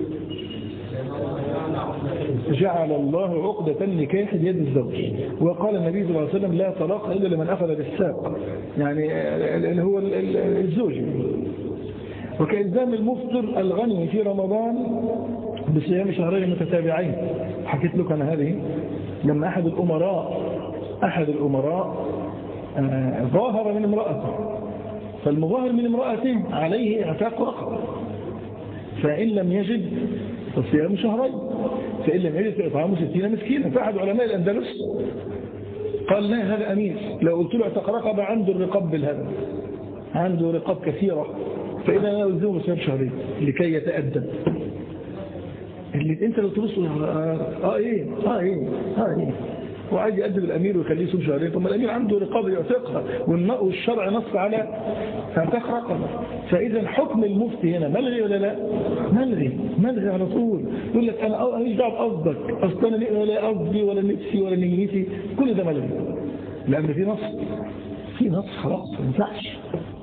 Speaker 1: جعل الله عقدة النكاح بيد الزوج وقال النبي صلى الله عليه وسلم لا طلاق إلا لمن أخذ بالساق يعني اللي هو الزوج وكإلزام المفطر الغني في رمضان بصيام شهرين متتابعين حكيت لك أنا هذه لما أحد الأمراء أحد الأمراء آه، ظاهر من امرأته فالمظاهر من امرأته عليه اعتاق رقبة فإن لم يجد فصيام شهرين فإن لم يجد فإطعام ستين مسكينا فأحد علماء الأندلس قال لا هذا أمير لو قلت له اعتق رقبة عنده الرقاب بالهذا عنده رقاب كثيرة فإذا لا يلزمه صيام شهرين لكي يتأدب اللي انت لو تبص اه اه ايه اه ايه اه ايه وعايز يأدب الأمير ويخليه يصوم شهرين طب ما الأمير عنده رقابة يعتقها والن- والشرع نص على اعتاق رقبة فإذا حكم المفتي هنا ملغي ولا لا؟ ملغي ملغي على طول يقول لك أنا أنا مش دعوه بقصدك أصل أنا ولا قصدي ولا نفسي ولا نيتي كل ده ملغي لأن في نص في نص خلاص ما ينفعش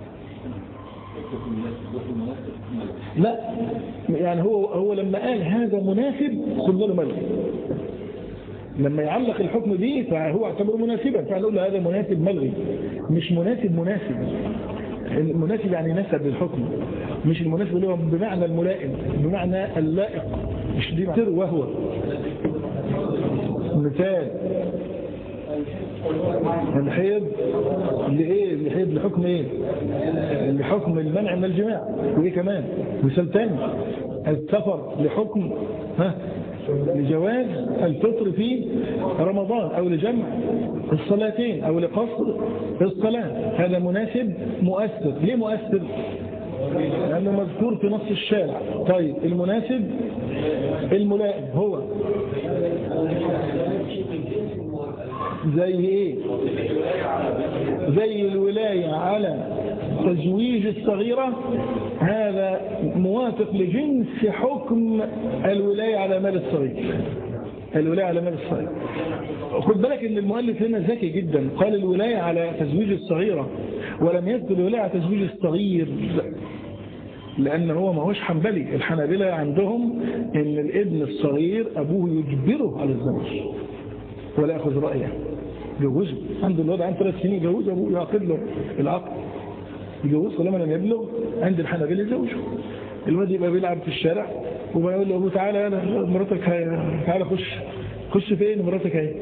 Speaker 1: لا يعني هو هو لما قال هذا مناسب خذ له ملغي لما يعلق الحكم به فهو اعتبره مناسبا فنقول له هذا مناسب ملغي مش مناسب مناسب المناسب يعني نسب للحكم مش المناسب اللي هو بمعنى الملائم بمعنى اللائق مش دي معنى وهو مثال الحيض لإيه الحيض لحكم إيه لحكم المنع من الجماع وإيه كمان مثال تاني السفر لحكم ها لجواز الفطر في رمضان أو لجمع الصلاتين أو لقصر الصلاة هذا مناسب مؤثر ليه مؤثر لأنه مذكور في نص الشارع طيب المناسب الملائم هو زي ايه زي الولاية على تزويج الصغيرة هذا موافق لجنس حكم الولاية على مال الصغير الولاية على مال الصغير خد بالك ان المؤلف هنا ذكي جدا قال الولاية على تزويج الصغيرة ولم يذكر الولاية على تزويج الصغير لأن هو ما هوش حنبلي الحنابلة عندهم ان الابن الصغير أبوه يجبره على الزواج ولا يأخذ رأيه يجوزه عنده الوضع عن ثلاث سنين يجوزه أبوه يعقد له العقد يجوزه لما لم يبلغ عند الحنابلة يزوجه الواد يبقى بيلعب في الشارع وبيقول له أبوه تعالى أنا مراتك هاي تعالى خش خش فين مراتك اهي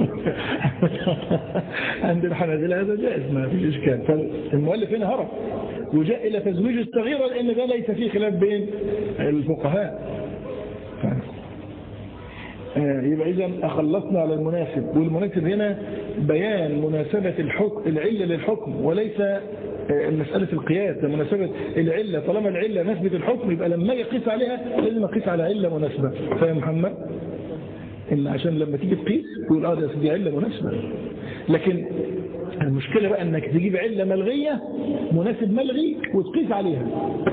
Speaker 1: عند الحنابلة هذا جائز ما في إشكال فالمؤلف هنا هرب وجاء إلى تزويج الصغيرة لأن ده ليس فيه خلاف بين الفقهاء يبقى إذا أخلصنا على المناسب والمناسب هنا بيان مناسبة الحكم العلة للحكم وليس مسألة القياس ده مناسبة العلة طالما العلة نسبة الحكم يبقى لما يقيس عليها لازم أقيس على علة مناسبة فاهم محمد؟ إن عشان لما تيجي تقيس تقول اه ده دي علة مناسبة لكن المشكلة بقى انك تجيب علة ملغية مناسب ملغي وتقيس عليها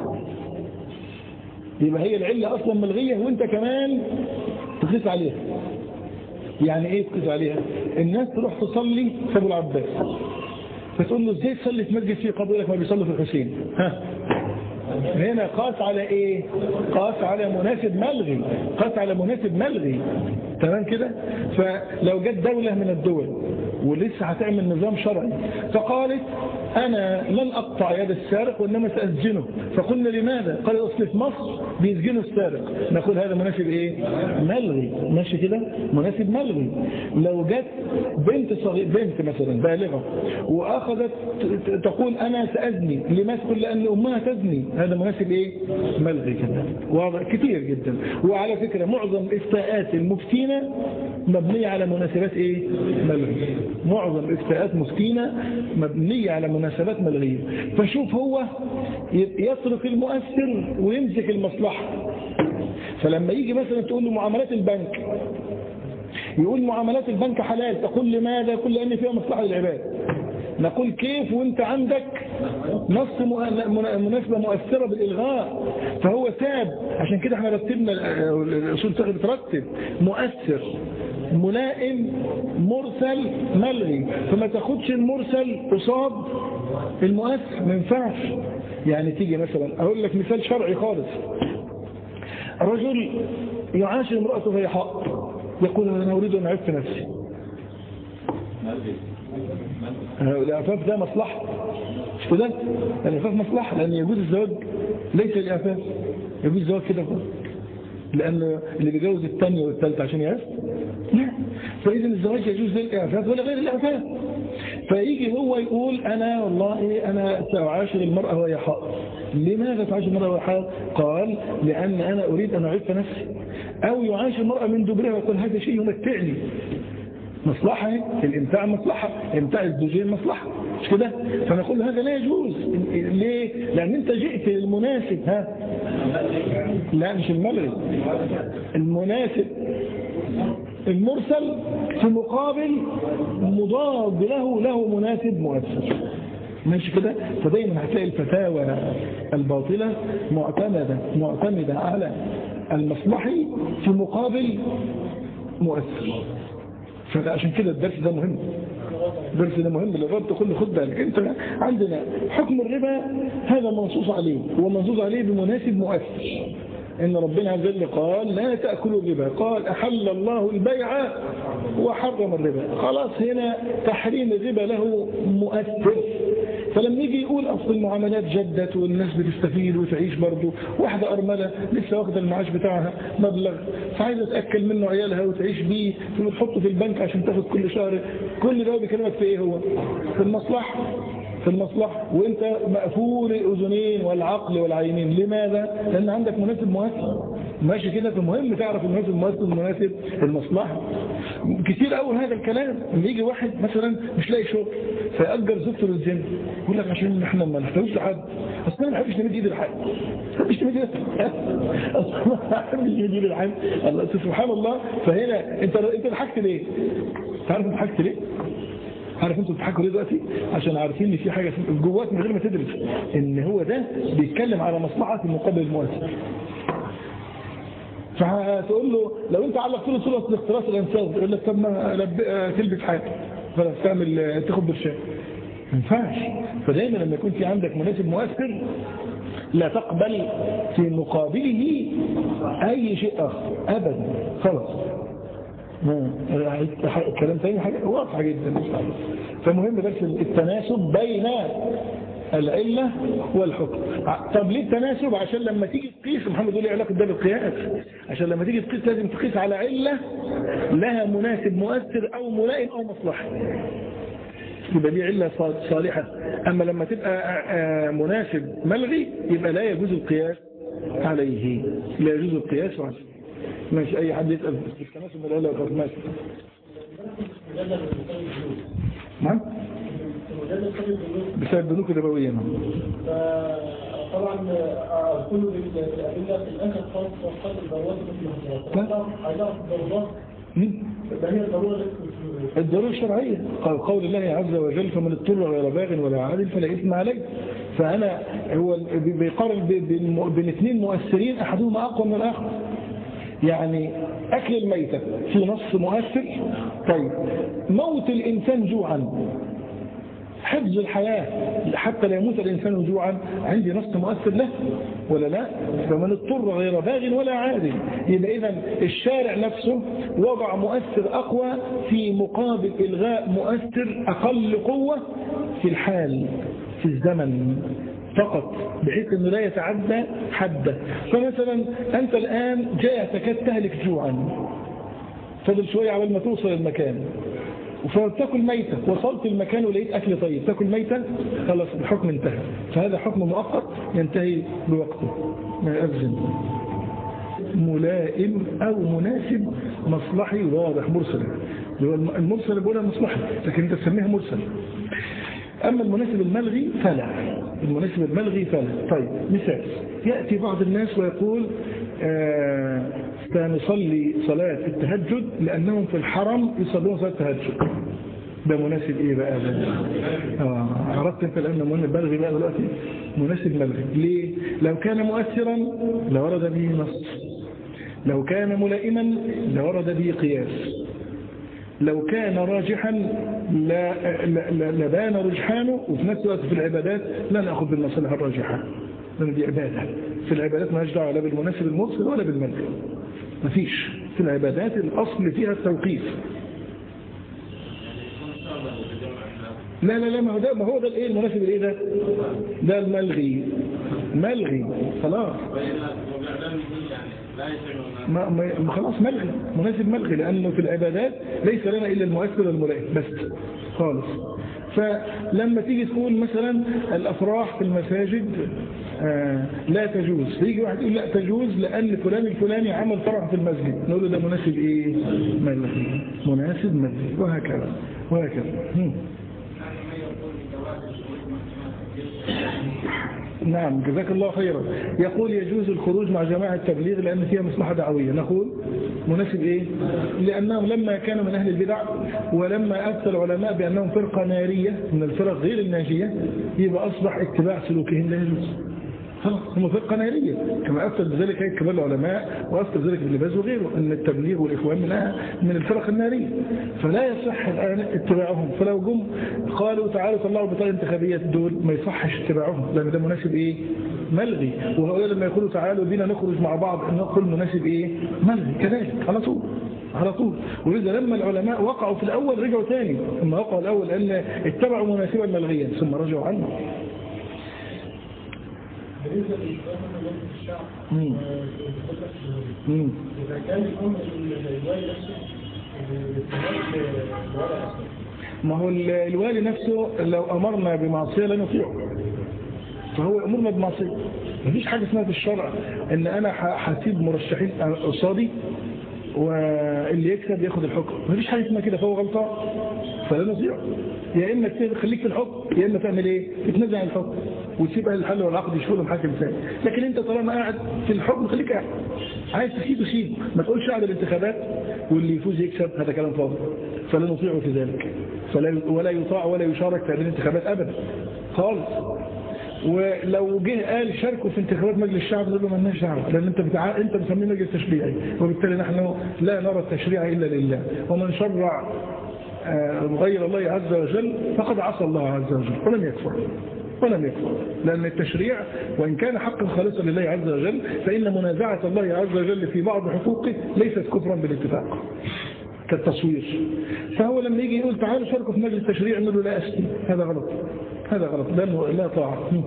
Speaker 1: يبقى هي العلة اصلا ملغية وانت كمان تقيس عليها يعني ايه تقيس عليها الناس تروح تصلي في ابو العباس فتقول له ازاي تصلي في مسجد فيه قبل لك ما بيصلي في الحسين ها هنا قاس على ايه قاس على مناسب ملغي قاس على مناسب ملغي تمام كده فلو جت دولة من الدول ولسه هتعمل نظام شرعي فقالت أنا لن أقطع يد السارق وإنما سأسجنه فقلنا لماذا قال أصل في مصر بيسجنوا السارق نقول هذا مناسب إيه ملغي ماشي كده مناسب ملغي لو جت بنت صغير بنت مثلا بالغة وأخذت تقول أنا سأزني لماذا تقول لأن أمها تزني هذا مناسب إيه ملغي كده واضح كتير جدا وعلى فكرة معظم إفتاءات المفتين مبنية على مناسبات إيه ملغية معظم إفتاءات مفتينة مبنية على مناسبات ملغية فشوف هو يترك المؤثر ويمسك المصلحة فلما يجي مثلا تقول له معاملات البنك يقول معاملات البنك حلال تقول لماذا كل لأن فيها مصلحة للعباد نقول كيف وانت عندك نص مناسبة مؤثرة بالإلغاء فهو ساب عشان كده احنا رتبنا الأصول الفقه بترتب مؤثر ملائم مرسل ملغي فما تاخدش المرسل قصاد المؤثر ما ينفعش يعني تيجي مثلا اقول لك مثال شرعي خالص رجل يعاشر امرأته في حق يقول انا اريد ان اعف نفسي الإعفاف ده مصلحة مش كده؟ الإعفاف مصلحة لأن يجوز الزواج ليس الإعفاف يجوز الزواج كده لأن اللي بيجوز الثانية والثالثة عشان يعرف لا فإذا الزواج يجوز للإعفاف ولا غير الإعفاف فيجي هو يقول أنا والله أنا سأعاشر المرأة وهي حائض لماذا تعاشر المرأة وهي حائض قال لأن أنا أريد أن أعف نفسي أو يعاشر المرأة من دبرها ويقول هذا شيء يمتعني مصلحة الامتاع مصلحة امتاع الزوجين مصلحة مش كده فنقول هذا لا يجوز ليه لأن انت جئت للمناسب ها لا مش المغرب المناسب المرسل في مقابل مضاد له له مناسب مؤثر ماشي كده فدايما هتلاقي الفتاوى الباطلة معتمدة معتمدة على المصلحي في مقابل مؤثر فعشان كده الدرس ده مهم الدرس ده مهم للرب كل خد بالك انت عندنا حكم الربا هذا منصوص عليه هو منصوص عليه بمناسب مؤثر ان ربنا عز وجل قال لا تأكلوا الربا قال أحل الله البيع وحرم الربا خلاص هنا تحريم الربا له مؤثر فلما يجي يقول أصل المعاملات جدت والناس بتستفيد وتعيش برضه واحدة أرملة لسه واخدة المعاش بتاعها مبلغ فعايزة تأكل منه عيالها وتعيش بيه وتحطه في البنك عشان تاخد كل شهر كل ده بيكلمك في ايه هو في المصلحة في المصلحة وانت مقفول الأذنين والعقل والعينين لماذا؟ لأن عندك مناسب مؤثر ماشي كده فمهم تعرف المناسب المؤثر المناسب المصلحة كتير أول هذا الكلام لما يجي واحد مثلا مش لاقي شغل فيأجر زوجته للجن يقول لك عشان احنا ما نحتاجوش لحد اصل انا ما بحبش نمد ايدي لحد ما بحبش نمد ايدي اصل انا ما بحبش نمد ايدي لحد الله سبحان الله فهنا انت انت ضحكت ليه؟ تعرف انت ضحكت ليه؟ عارف انتوا بتضحكوا ليه دلوقتي عشان عارفين ان في حاجه جواك من غير ما تدرس ان هو ده بيتكلم على مصلحه مقابل المؤسسه فهتقول له لو انت علق طول صوره اختلاس الانسان يقول لك طب ما تلبس حاجه خلاص تعمل تاخد برشام ما ينفعش فدايما لما يكون في عندك مناسب مؤثر لا تقبل في مقابله اي شيء اخر ابدا خلاص كلام تاني حاجة واضحة جدا مش عارف فمهم بس التناسب بين العلة والحكم طب ليه التناسب عشان لما تيجي تقيس محمد يقول لي علاقة ده بالقياس عشان لما تيجي تقيس لازم تقيس على علة لها مناسب مؤثر او ملائم او مصلحة يبقى دي علة صالحة اما لما تبقى مناسب ملغي يبقى لا يجوز القياس عليه لا يجوز القياس عليه ماشي اي حد يسأل في التناسب ولا لا طب ماشي نعم بسبب بنوك الربوية نعم
Speaker 2: طبعا كل الأدلة في الآخر خاص وقت الضرورات في علاقة الضرورات ما هي الضرورة
Speaker 1: الضرورة الشرعية قال قول الله عز وجل فمن اضطر غير باغ ولا عادل فلا إثم عليه فأنا هو بيقارن بين اثنين مؤثرين أحدهما أقوى من الآخر يعني أكل الميتة في نص مؤثر طيب موت الإنسان جوعا حفظ الحياة حتى لا يموت الإنسان جوعا عندي نص مؤثر له ولا لا فمن اضطر غير باغ ولا عادل يبقى إذا الشارع نفسه وضع مؤثر أقوى في مقابل إلغاء مؤثر أقل قوة في الحال في الزمن فقط بحيث أنه لا يتعدى حده فمثلا أنت الآن جاء تكاد تهلك جوعا فضل شوية على ما توصل المكان فتاكل ميتة وصلت المكان ولقيت أكل طيب تاكل ميتة خلاص الحكم انتهى فهذا حكم مؤقت ينتهي بوقته ما يأذن ملائم أو مناسب مصلحي واضح مرسل المرسل بيقولها مصلحي لكن انت تسميها مرسل أما المناسب الملغي فلا المناسب الملغي فلا طيب مثال يأتي بعض الناس ويقول آه سنصلي صلاة التهجد لأنهم في الحرم يصلون صلاة التهجد ده مناسب ايه بقى ده آه عرفت انت لأنه مناسب ملغي بقى دلوقتي مناسب ملغي ليه لو كان مؤثرا لورد به نص لو كان ملائما لورد به قياس لو كان راجحا لبان رجحانه وفي نفس الوقت في العبادات لا نأخذ بالمصالح الراجحة لأن دي عبادة في العبادات ما دعوه لا بالمناسب المرسل ولا بالملغي مفيش في العبادات الأصل فيها التوقيف لا لا لا ما هو ده ما هو ده الايه المناسب الايه ده ده الملغي ملغي خلاص ما ما خلاص ملغي مناسب ملغي لأنه في العبادات ليس لنا إلا المؤثر والملائم بس خالص فلما تيجي تقول مثلا الأفراح في المساجد آه لا تجوز فيجي واحد يقول لا تجوز لأن فلان الفلاني عمل فرح في المسجد نقول له ده مناسب إيه ملغي مناسب ملغي وهكذا وهكذا هم. نعم جزاك الله خيرا يقول يجوز الخروج مع جماعة التبليغ لأن فيها مصلحة دعوية نقول مناسب إيه لأنهم لما كانوا من أهل البدع ولما أفتى العلماء بأنهم فرقة نارية من الفرق غير الناجية يبقى أصبح اتباع سلوكهم لا يجوز خلاص هم فرقة نارية كما أفتى بذلك هيك كبار العلماء وأفتى بذلك ابن باز وغيره أن التبليغ والإخوان منها من الفرق النارية فلا يصح الآن اتباعهم فلو جم قالوا تعالوا طلعوا بطاقة انتخابية دول ما يصحش اتباعهم لأن ده مناسب إيه ملغي وهؤلاء لما يقولوا تعالوا بينا نخرج مع بعض نقول مناسب إيه ملغي كذلك على طول على طول ولذا لما العلماء وقعوا في الأول رجعوا تاني لما وقعوا الأول أن اتبعوا مناسبا ملغيا ثم رجعوا عنه
Speaker 2: بالنسبة للإسلام مجلس الشعب
Speaker 1: مم. مم.
Speaker 2: إذا كان الأمر الوالي نفسه باستمرار الوضع أصلا
Speaker 1: ما هو ال- الوالي نفسه لو أمرنا بمعصية لا نطيعه فهو أمرنا بمعصية مفيش حاجة اسمها في الشرع ان انا ح- هسيب مرشحين قصادي واللي يكسب ياخد الحكم مفيش حاجة اسمها كده فهو غلطان فلا نطيعه يا اما تسيب- خليك في الحكم يا اما تعمل ايه تتنازع عن الحكم وتسيب اهل الحل والعقد يشوفوا محاكم ثاني لكن انت طالما قاعد في الحكم خليك قاعد عايز تسيب سيب ما تقولش قاعد الانتخابات واللي يفوز يكسب هذا كلام فاضي فلا نطيعه في ذلك فلا ولا يطاع ولا يشارك في هذه الانتخابات ابدا خالص ولو جه قال شاركوا في انتخابات مجلس الشعب نقول له مالناش دعوه لان انت بتاع انت مسميه مجلس تشريعي وبالتالي نحن لا نرى التشريع الا لله ومن شرع آه، غير الله عز وجل فقد عصى الله عز وجل ولم يكفر ولم يكفر لأن التشريع وإن كان حقا خالصا لله عز وجل فإن منازعة الله عز وجل في بعض حقوقه ليست كفرا بالاتفاق كالتصوير فهو لما يجي يقول تعالوا شاركوا في مجلس التشريع نقول له لا أسلم هذا غلط هذا غلط لأنه لا طاعة هم.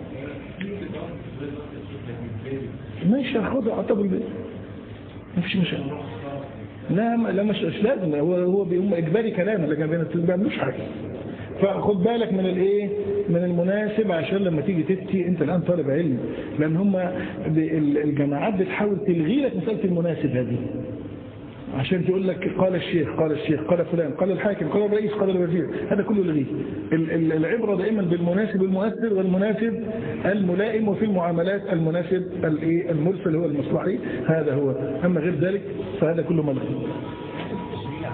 Speaker 1: ماشي خدوا اعتبر ما فيش مشاكل لا ما- لا مش مش لازم هو هو بيقوم اجباري كلام لكن ما بيعملوش حاجه فخد بالك من الايه من المناسب عشان لما تيجي تفتي انت الان طالب علم لان هم الجماعات بتحاول تلغي لك مساله المناسب هذه عشان تقول لك قال الشيخ قال الشيخ قال فلان قال الحاكم قال الرئيس قال الوزير هذا كله لغيه ال- ال- العبرة دائما بالمناسب المؤثر والمناسب الملائم وفي المعاملات المناسب الايه المرسل هو المصلحي هذا هو أما غير ذلك فهذا كله ملغي
Speaker 3: التشريع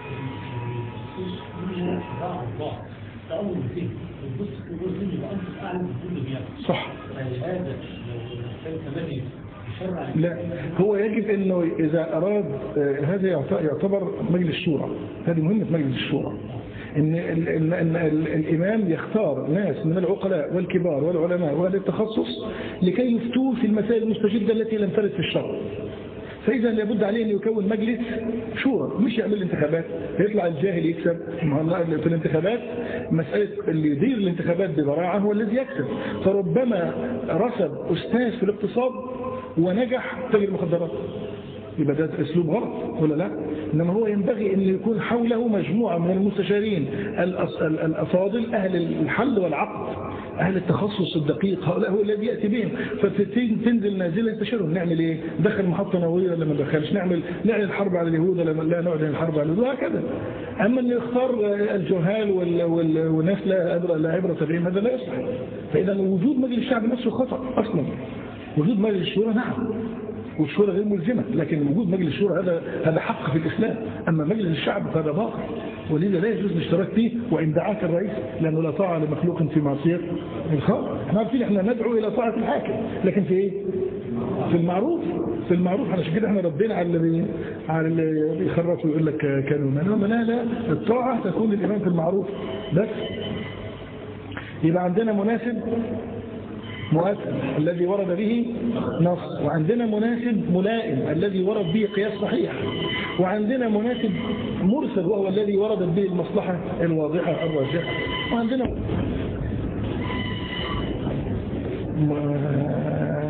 Speaker 3: شرع الله تأول فيه البص يقول مني وأنتم أعلم بكل بيان
Speaker 1: صح
Speaker 3: فهذا لو كان كمان يشرع
Speaker 1: لا هو يجب انه اذا اراد آه، هذا يعت- يعتبر مجلس شورى هذه مهمة مجلس الشورى ان, ال- ال- إن ال- الامام يختار ناس من العقلاء والكبار والعلماء واهل التخصص لكي يفتوه في المسائل المستجدة التي لم ترد في الشرع فإذا لابد عليه أن يكون مجلس شورى مش يعمل انتخابات يطلع الجاهل يكسب ما هو في الانتخابات مسألة اللي يدير الانتخابات ببراعة هو الذي يكسب فربما رسب أستاذ في الاقتصاد ونجح تاجر المخدرات يبقى ده اسلوب غلط ولا لا انما هو ينبغي ان يكون حوله مجموعه من المستشارين الأص- ال- الافاضل اهل الحل والعقد اهل التخصص الدقيق هؤلاء هو الذي ياتي بهم فتنزل نازله يستشيرهم نعمل ايه دخل محطه نوويه ولا ما دخلش نعمل نعلن حرب على اليهود ولا لا نعلن الحرب على اليهود وهكذا اما انه يختار الجهال وال- وال- والناس لا عبره لا عبره بهم هذا لا يصلح فاذا وجود مجلس الشعب نفسه خطا اصلا وجود مجلس الشورى نعم والشورى غير ملزمة لكن وجود مجلس الشورى هذا هذا حق في الإسلام أما مجلس الشعب فهذا باطل ولذا لا يجوز الاشتراك فيه وإن دعاك الرئيس لأنه لا طاعة لمخلوق في معصية الخالق احنا عارفين احنا ندعو إلى طاعة الحاكم لكن في إيه؟ في المعروف في المعروف عشان كده احنا ردينا على اللي على اللي بيخرف ويقول لك كانوا منهم لا لا الطاعة تكون للإمام في المعروف بس يبقى عندنا مناسب مؤثر الذي ورد به نص وعندنا مناسب ملائم الذي ورد به قياس صحيح وعندنا مناسب مرسل وهو الذي وردت به المصلحة الواضحة الراجحة وعندنا م-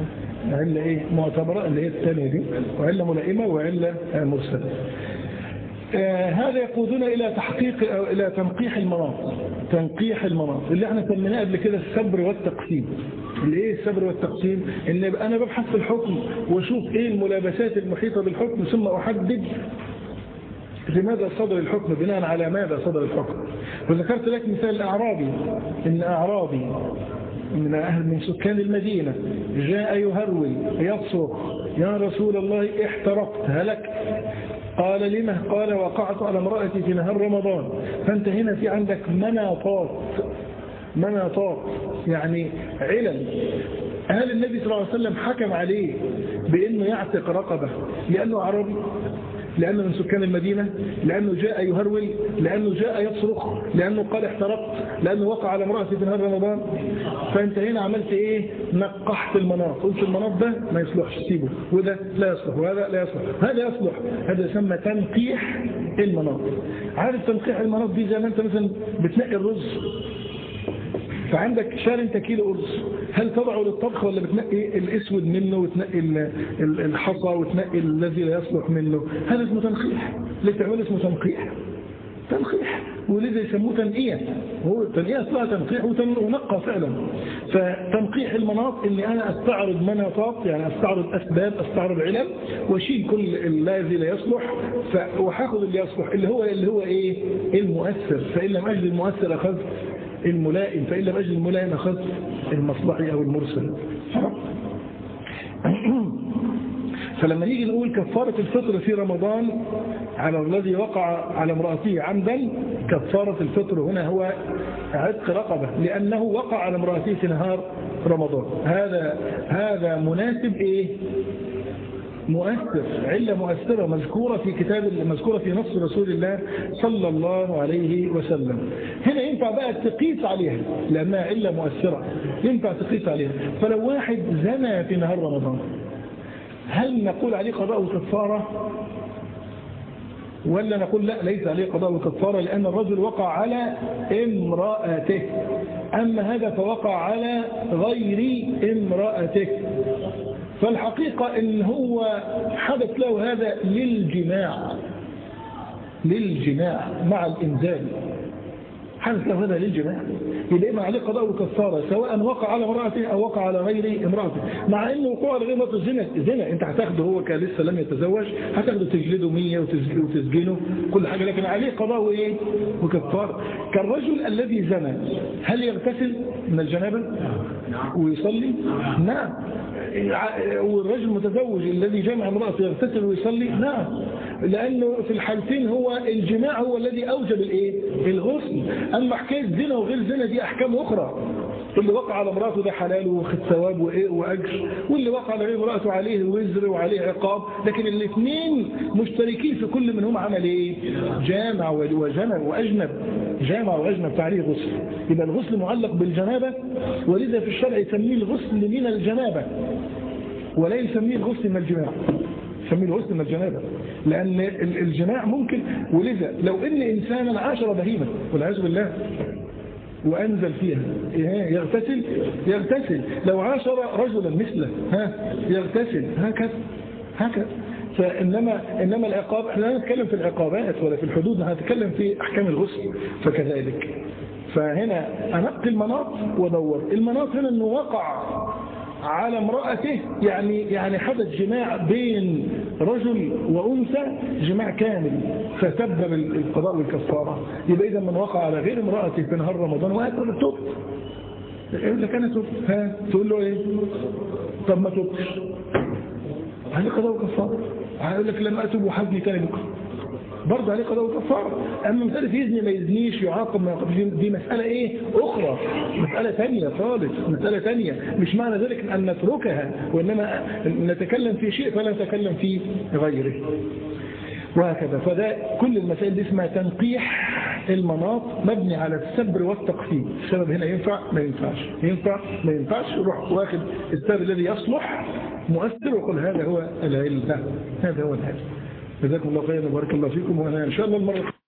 Speaker 1: علة ايه معتبرة اللي هي الثانية دي وعلة ملائمة وعلة آه، مرسلة آه، هذا يقودنا إلى تحقيق أو إلى تنقيح المناط تنقيح المناط اللي احنا سميناه قبل كده السبر والتقسيم الايه السبر والتقسيم ان يبقى انا ببحث في الحكم واشوف ايه الملابسات المحيطة بالحكم ثم احدد لماذا صدر الحكم بناء على ماذا صدر الحكم وذكرت لك مثال اعرابي ان اعرابي من أهل من سكان المدينة جاء يهرول يصرخ يا رسول الله احترقت هلك قال لما قال وقعت على امرأتي في نهار رمضان فانت هنا في عندك مناطات مناطات يعني علل هل النبي صلى الله عليه وسلم حكم عليه بأنه يعتق رقبة لأنه عربي لأنه من سكان المدينة لأنه جاء يهرول لأنه جاء يصرخ لأنه قال احترقت لأنه وقع على امرأتي في نهار رمضان فأنت هنا عملت إيه نقحت المناط قلت المناط ده ما يصلحش سيبه وده لا يصلح وهذا لا يصلح هذا يصلح هذا يسمى تنقيح المناط عارف تنقيح المناط دي زي ما أنت مثلا بتنقي الرز فعندك شال انت كيلو أرز هل تضعه للطبخ ولا بتنقي الاسود منه وتنقي ال- ال- الحصى وتنقي الذي لا يصلح منه هذا اسمه تنقيح اللي بتعمله اسمه تنقيح تنقيح ولذا يسموه تنقية هو التنقية اصلها تنقيح وتن- ونقى فعلا فتنقيح المناط اني انا استعرض مناطات يعني استعرض اسباب استعرض علل واشيل كل الذي لا يصلح ف- وهاخد اللي يصلح اللي هو اللي هو ايه المؤثر فان لم اجد المؤثر اخذت الملائم فإن لم أجد الملائم أخذت المصلحي أو المرسل فلما نيجي نقول كفارة الفطر في رمضان على الذي وقع على امرأته عمدا كفارة الفطر هنا هو عتق رقبة لأنه وقع على امرأته في نهار رمضان هذا هذا مناسب إيه مؤثر علة مؤثرة مذكورة في كتاب مذكورة في نص رسول الله صلى الله عليه وسلم هنا ينفع بقى تقيس عليها لأنها علة مؤثرة ينفع تقيس عليها فلو واحد زنى في نهار رمضان هل نقول عليه قضاء وكفارة ولا نقول لا ليس عليه قضاء وكفارة لأن الرجل وقع على امرأته أما هذا فوقع على غير امرأته فالحقيقة ان هو حدث له هذا للجماع للجماع مع الإنزال حدث له هذا للجماع يبقى إما عليه قضاء وكفارة سواء وقع على امرأته أو وقع على غير امرأته مع أنه وقوع على غير امرأته زنا زنا أنت هتاخده هو كلسه لم يتزوج هتاخده تجلده مية وتسجنه وتسجنه كل حاجة لكن عليه قضاء وإيه وكفارة كالرجل الذي زنى هل يغتسل من الجنابة ويصلي نعم والرجل المتزوج الذي جمع امرأته يغتسل ويصلي نعم لأنه في الحالتين هو الجماع هو الذي أوجب الإيه؟ الغسل أما حكاية زنا وغير زنا دي أحكام أخرى اللي وقع على امرأته ده حلال وخد ثواب وإيه وأجر واللي وقع على غير امرأته عليه وزر وعليه عقاب لكن الاثنين مشتركين في كل منهم عمل إيه؟ جامع وجنب وأجنب جامع وأجنب تعليه غسل يبقى الغسل معلق بالجنابة ولذا في الشرع يسميه الغسل من الجنابة ولا يسميه الغسل من الجماع يسميه الغسل من الجنابة لأن الجماع ممكن ولذا لو إن إنسانا عاشر بهيمة والعياذ بالله وأنزل فيها إيه يغتسل يغتسل لو عاشر رجلا مثله ها يغتسل هكذا هكذا فإنما إنما العقاب احنا لا نتكلم في العقابات ولا في الحدود هنتكلم في أحكام الغسل فكذلك فهنا أنقي المناط ودور المناط هنا أنه وقع على امرأته يعني يعني حدث جماع بين رجل وأنثى جماع كامل فسبب القضاء والكفارة يبقى إذا من وقع على غير امرأته في نهار رمضان وقال له توب يقول لك أنا توب ها تقول له إيه طب ما توبش عليه قضاء وكفارة هيقول لك لما أتوب وحزني تاني بكره برضه عليه قضاء وكفارة أما مسألة يزني ما يزنيش يعاقب ما يعاقبش دي مسألة إيه أخرى مسألة ثانية خالص مسألة ثانية مش معنى ذلك أن نتركها وإنما نتكلم في شيء فلا نتكلم في غيره وهكذا فده كل المسائل دي اسمها تنقيح المناط مبني على السبر والتقسيم السبب هنا ينفع ما ينفعش ينفع ما ينفعش روح واخد السبب الذي يصلح مؤثر وقل هذا هو العلم هذا هو العلم جزاكم الله خيرا وبارك الله فيكم وانا ان شاء الله المره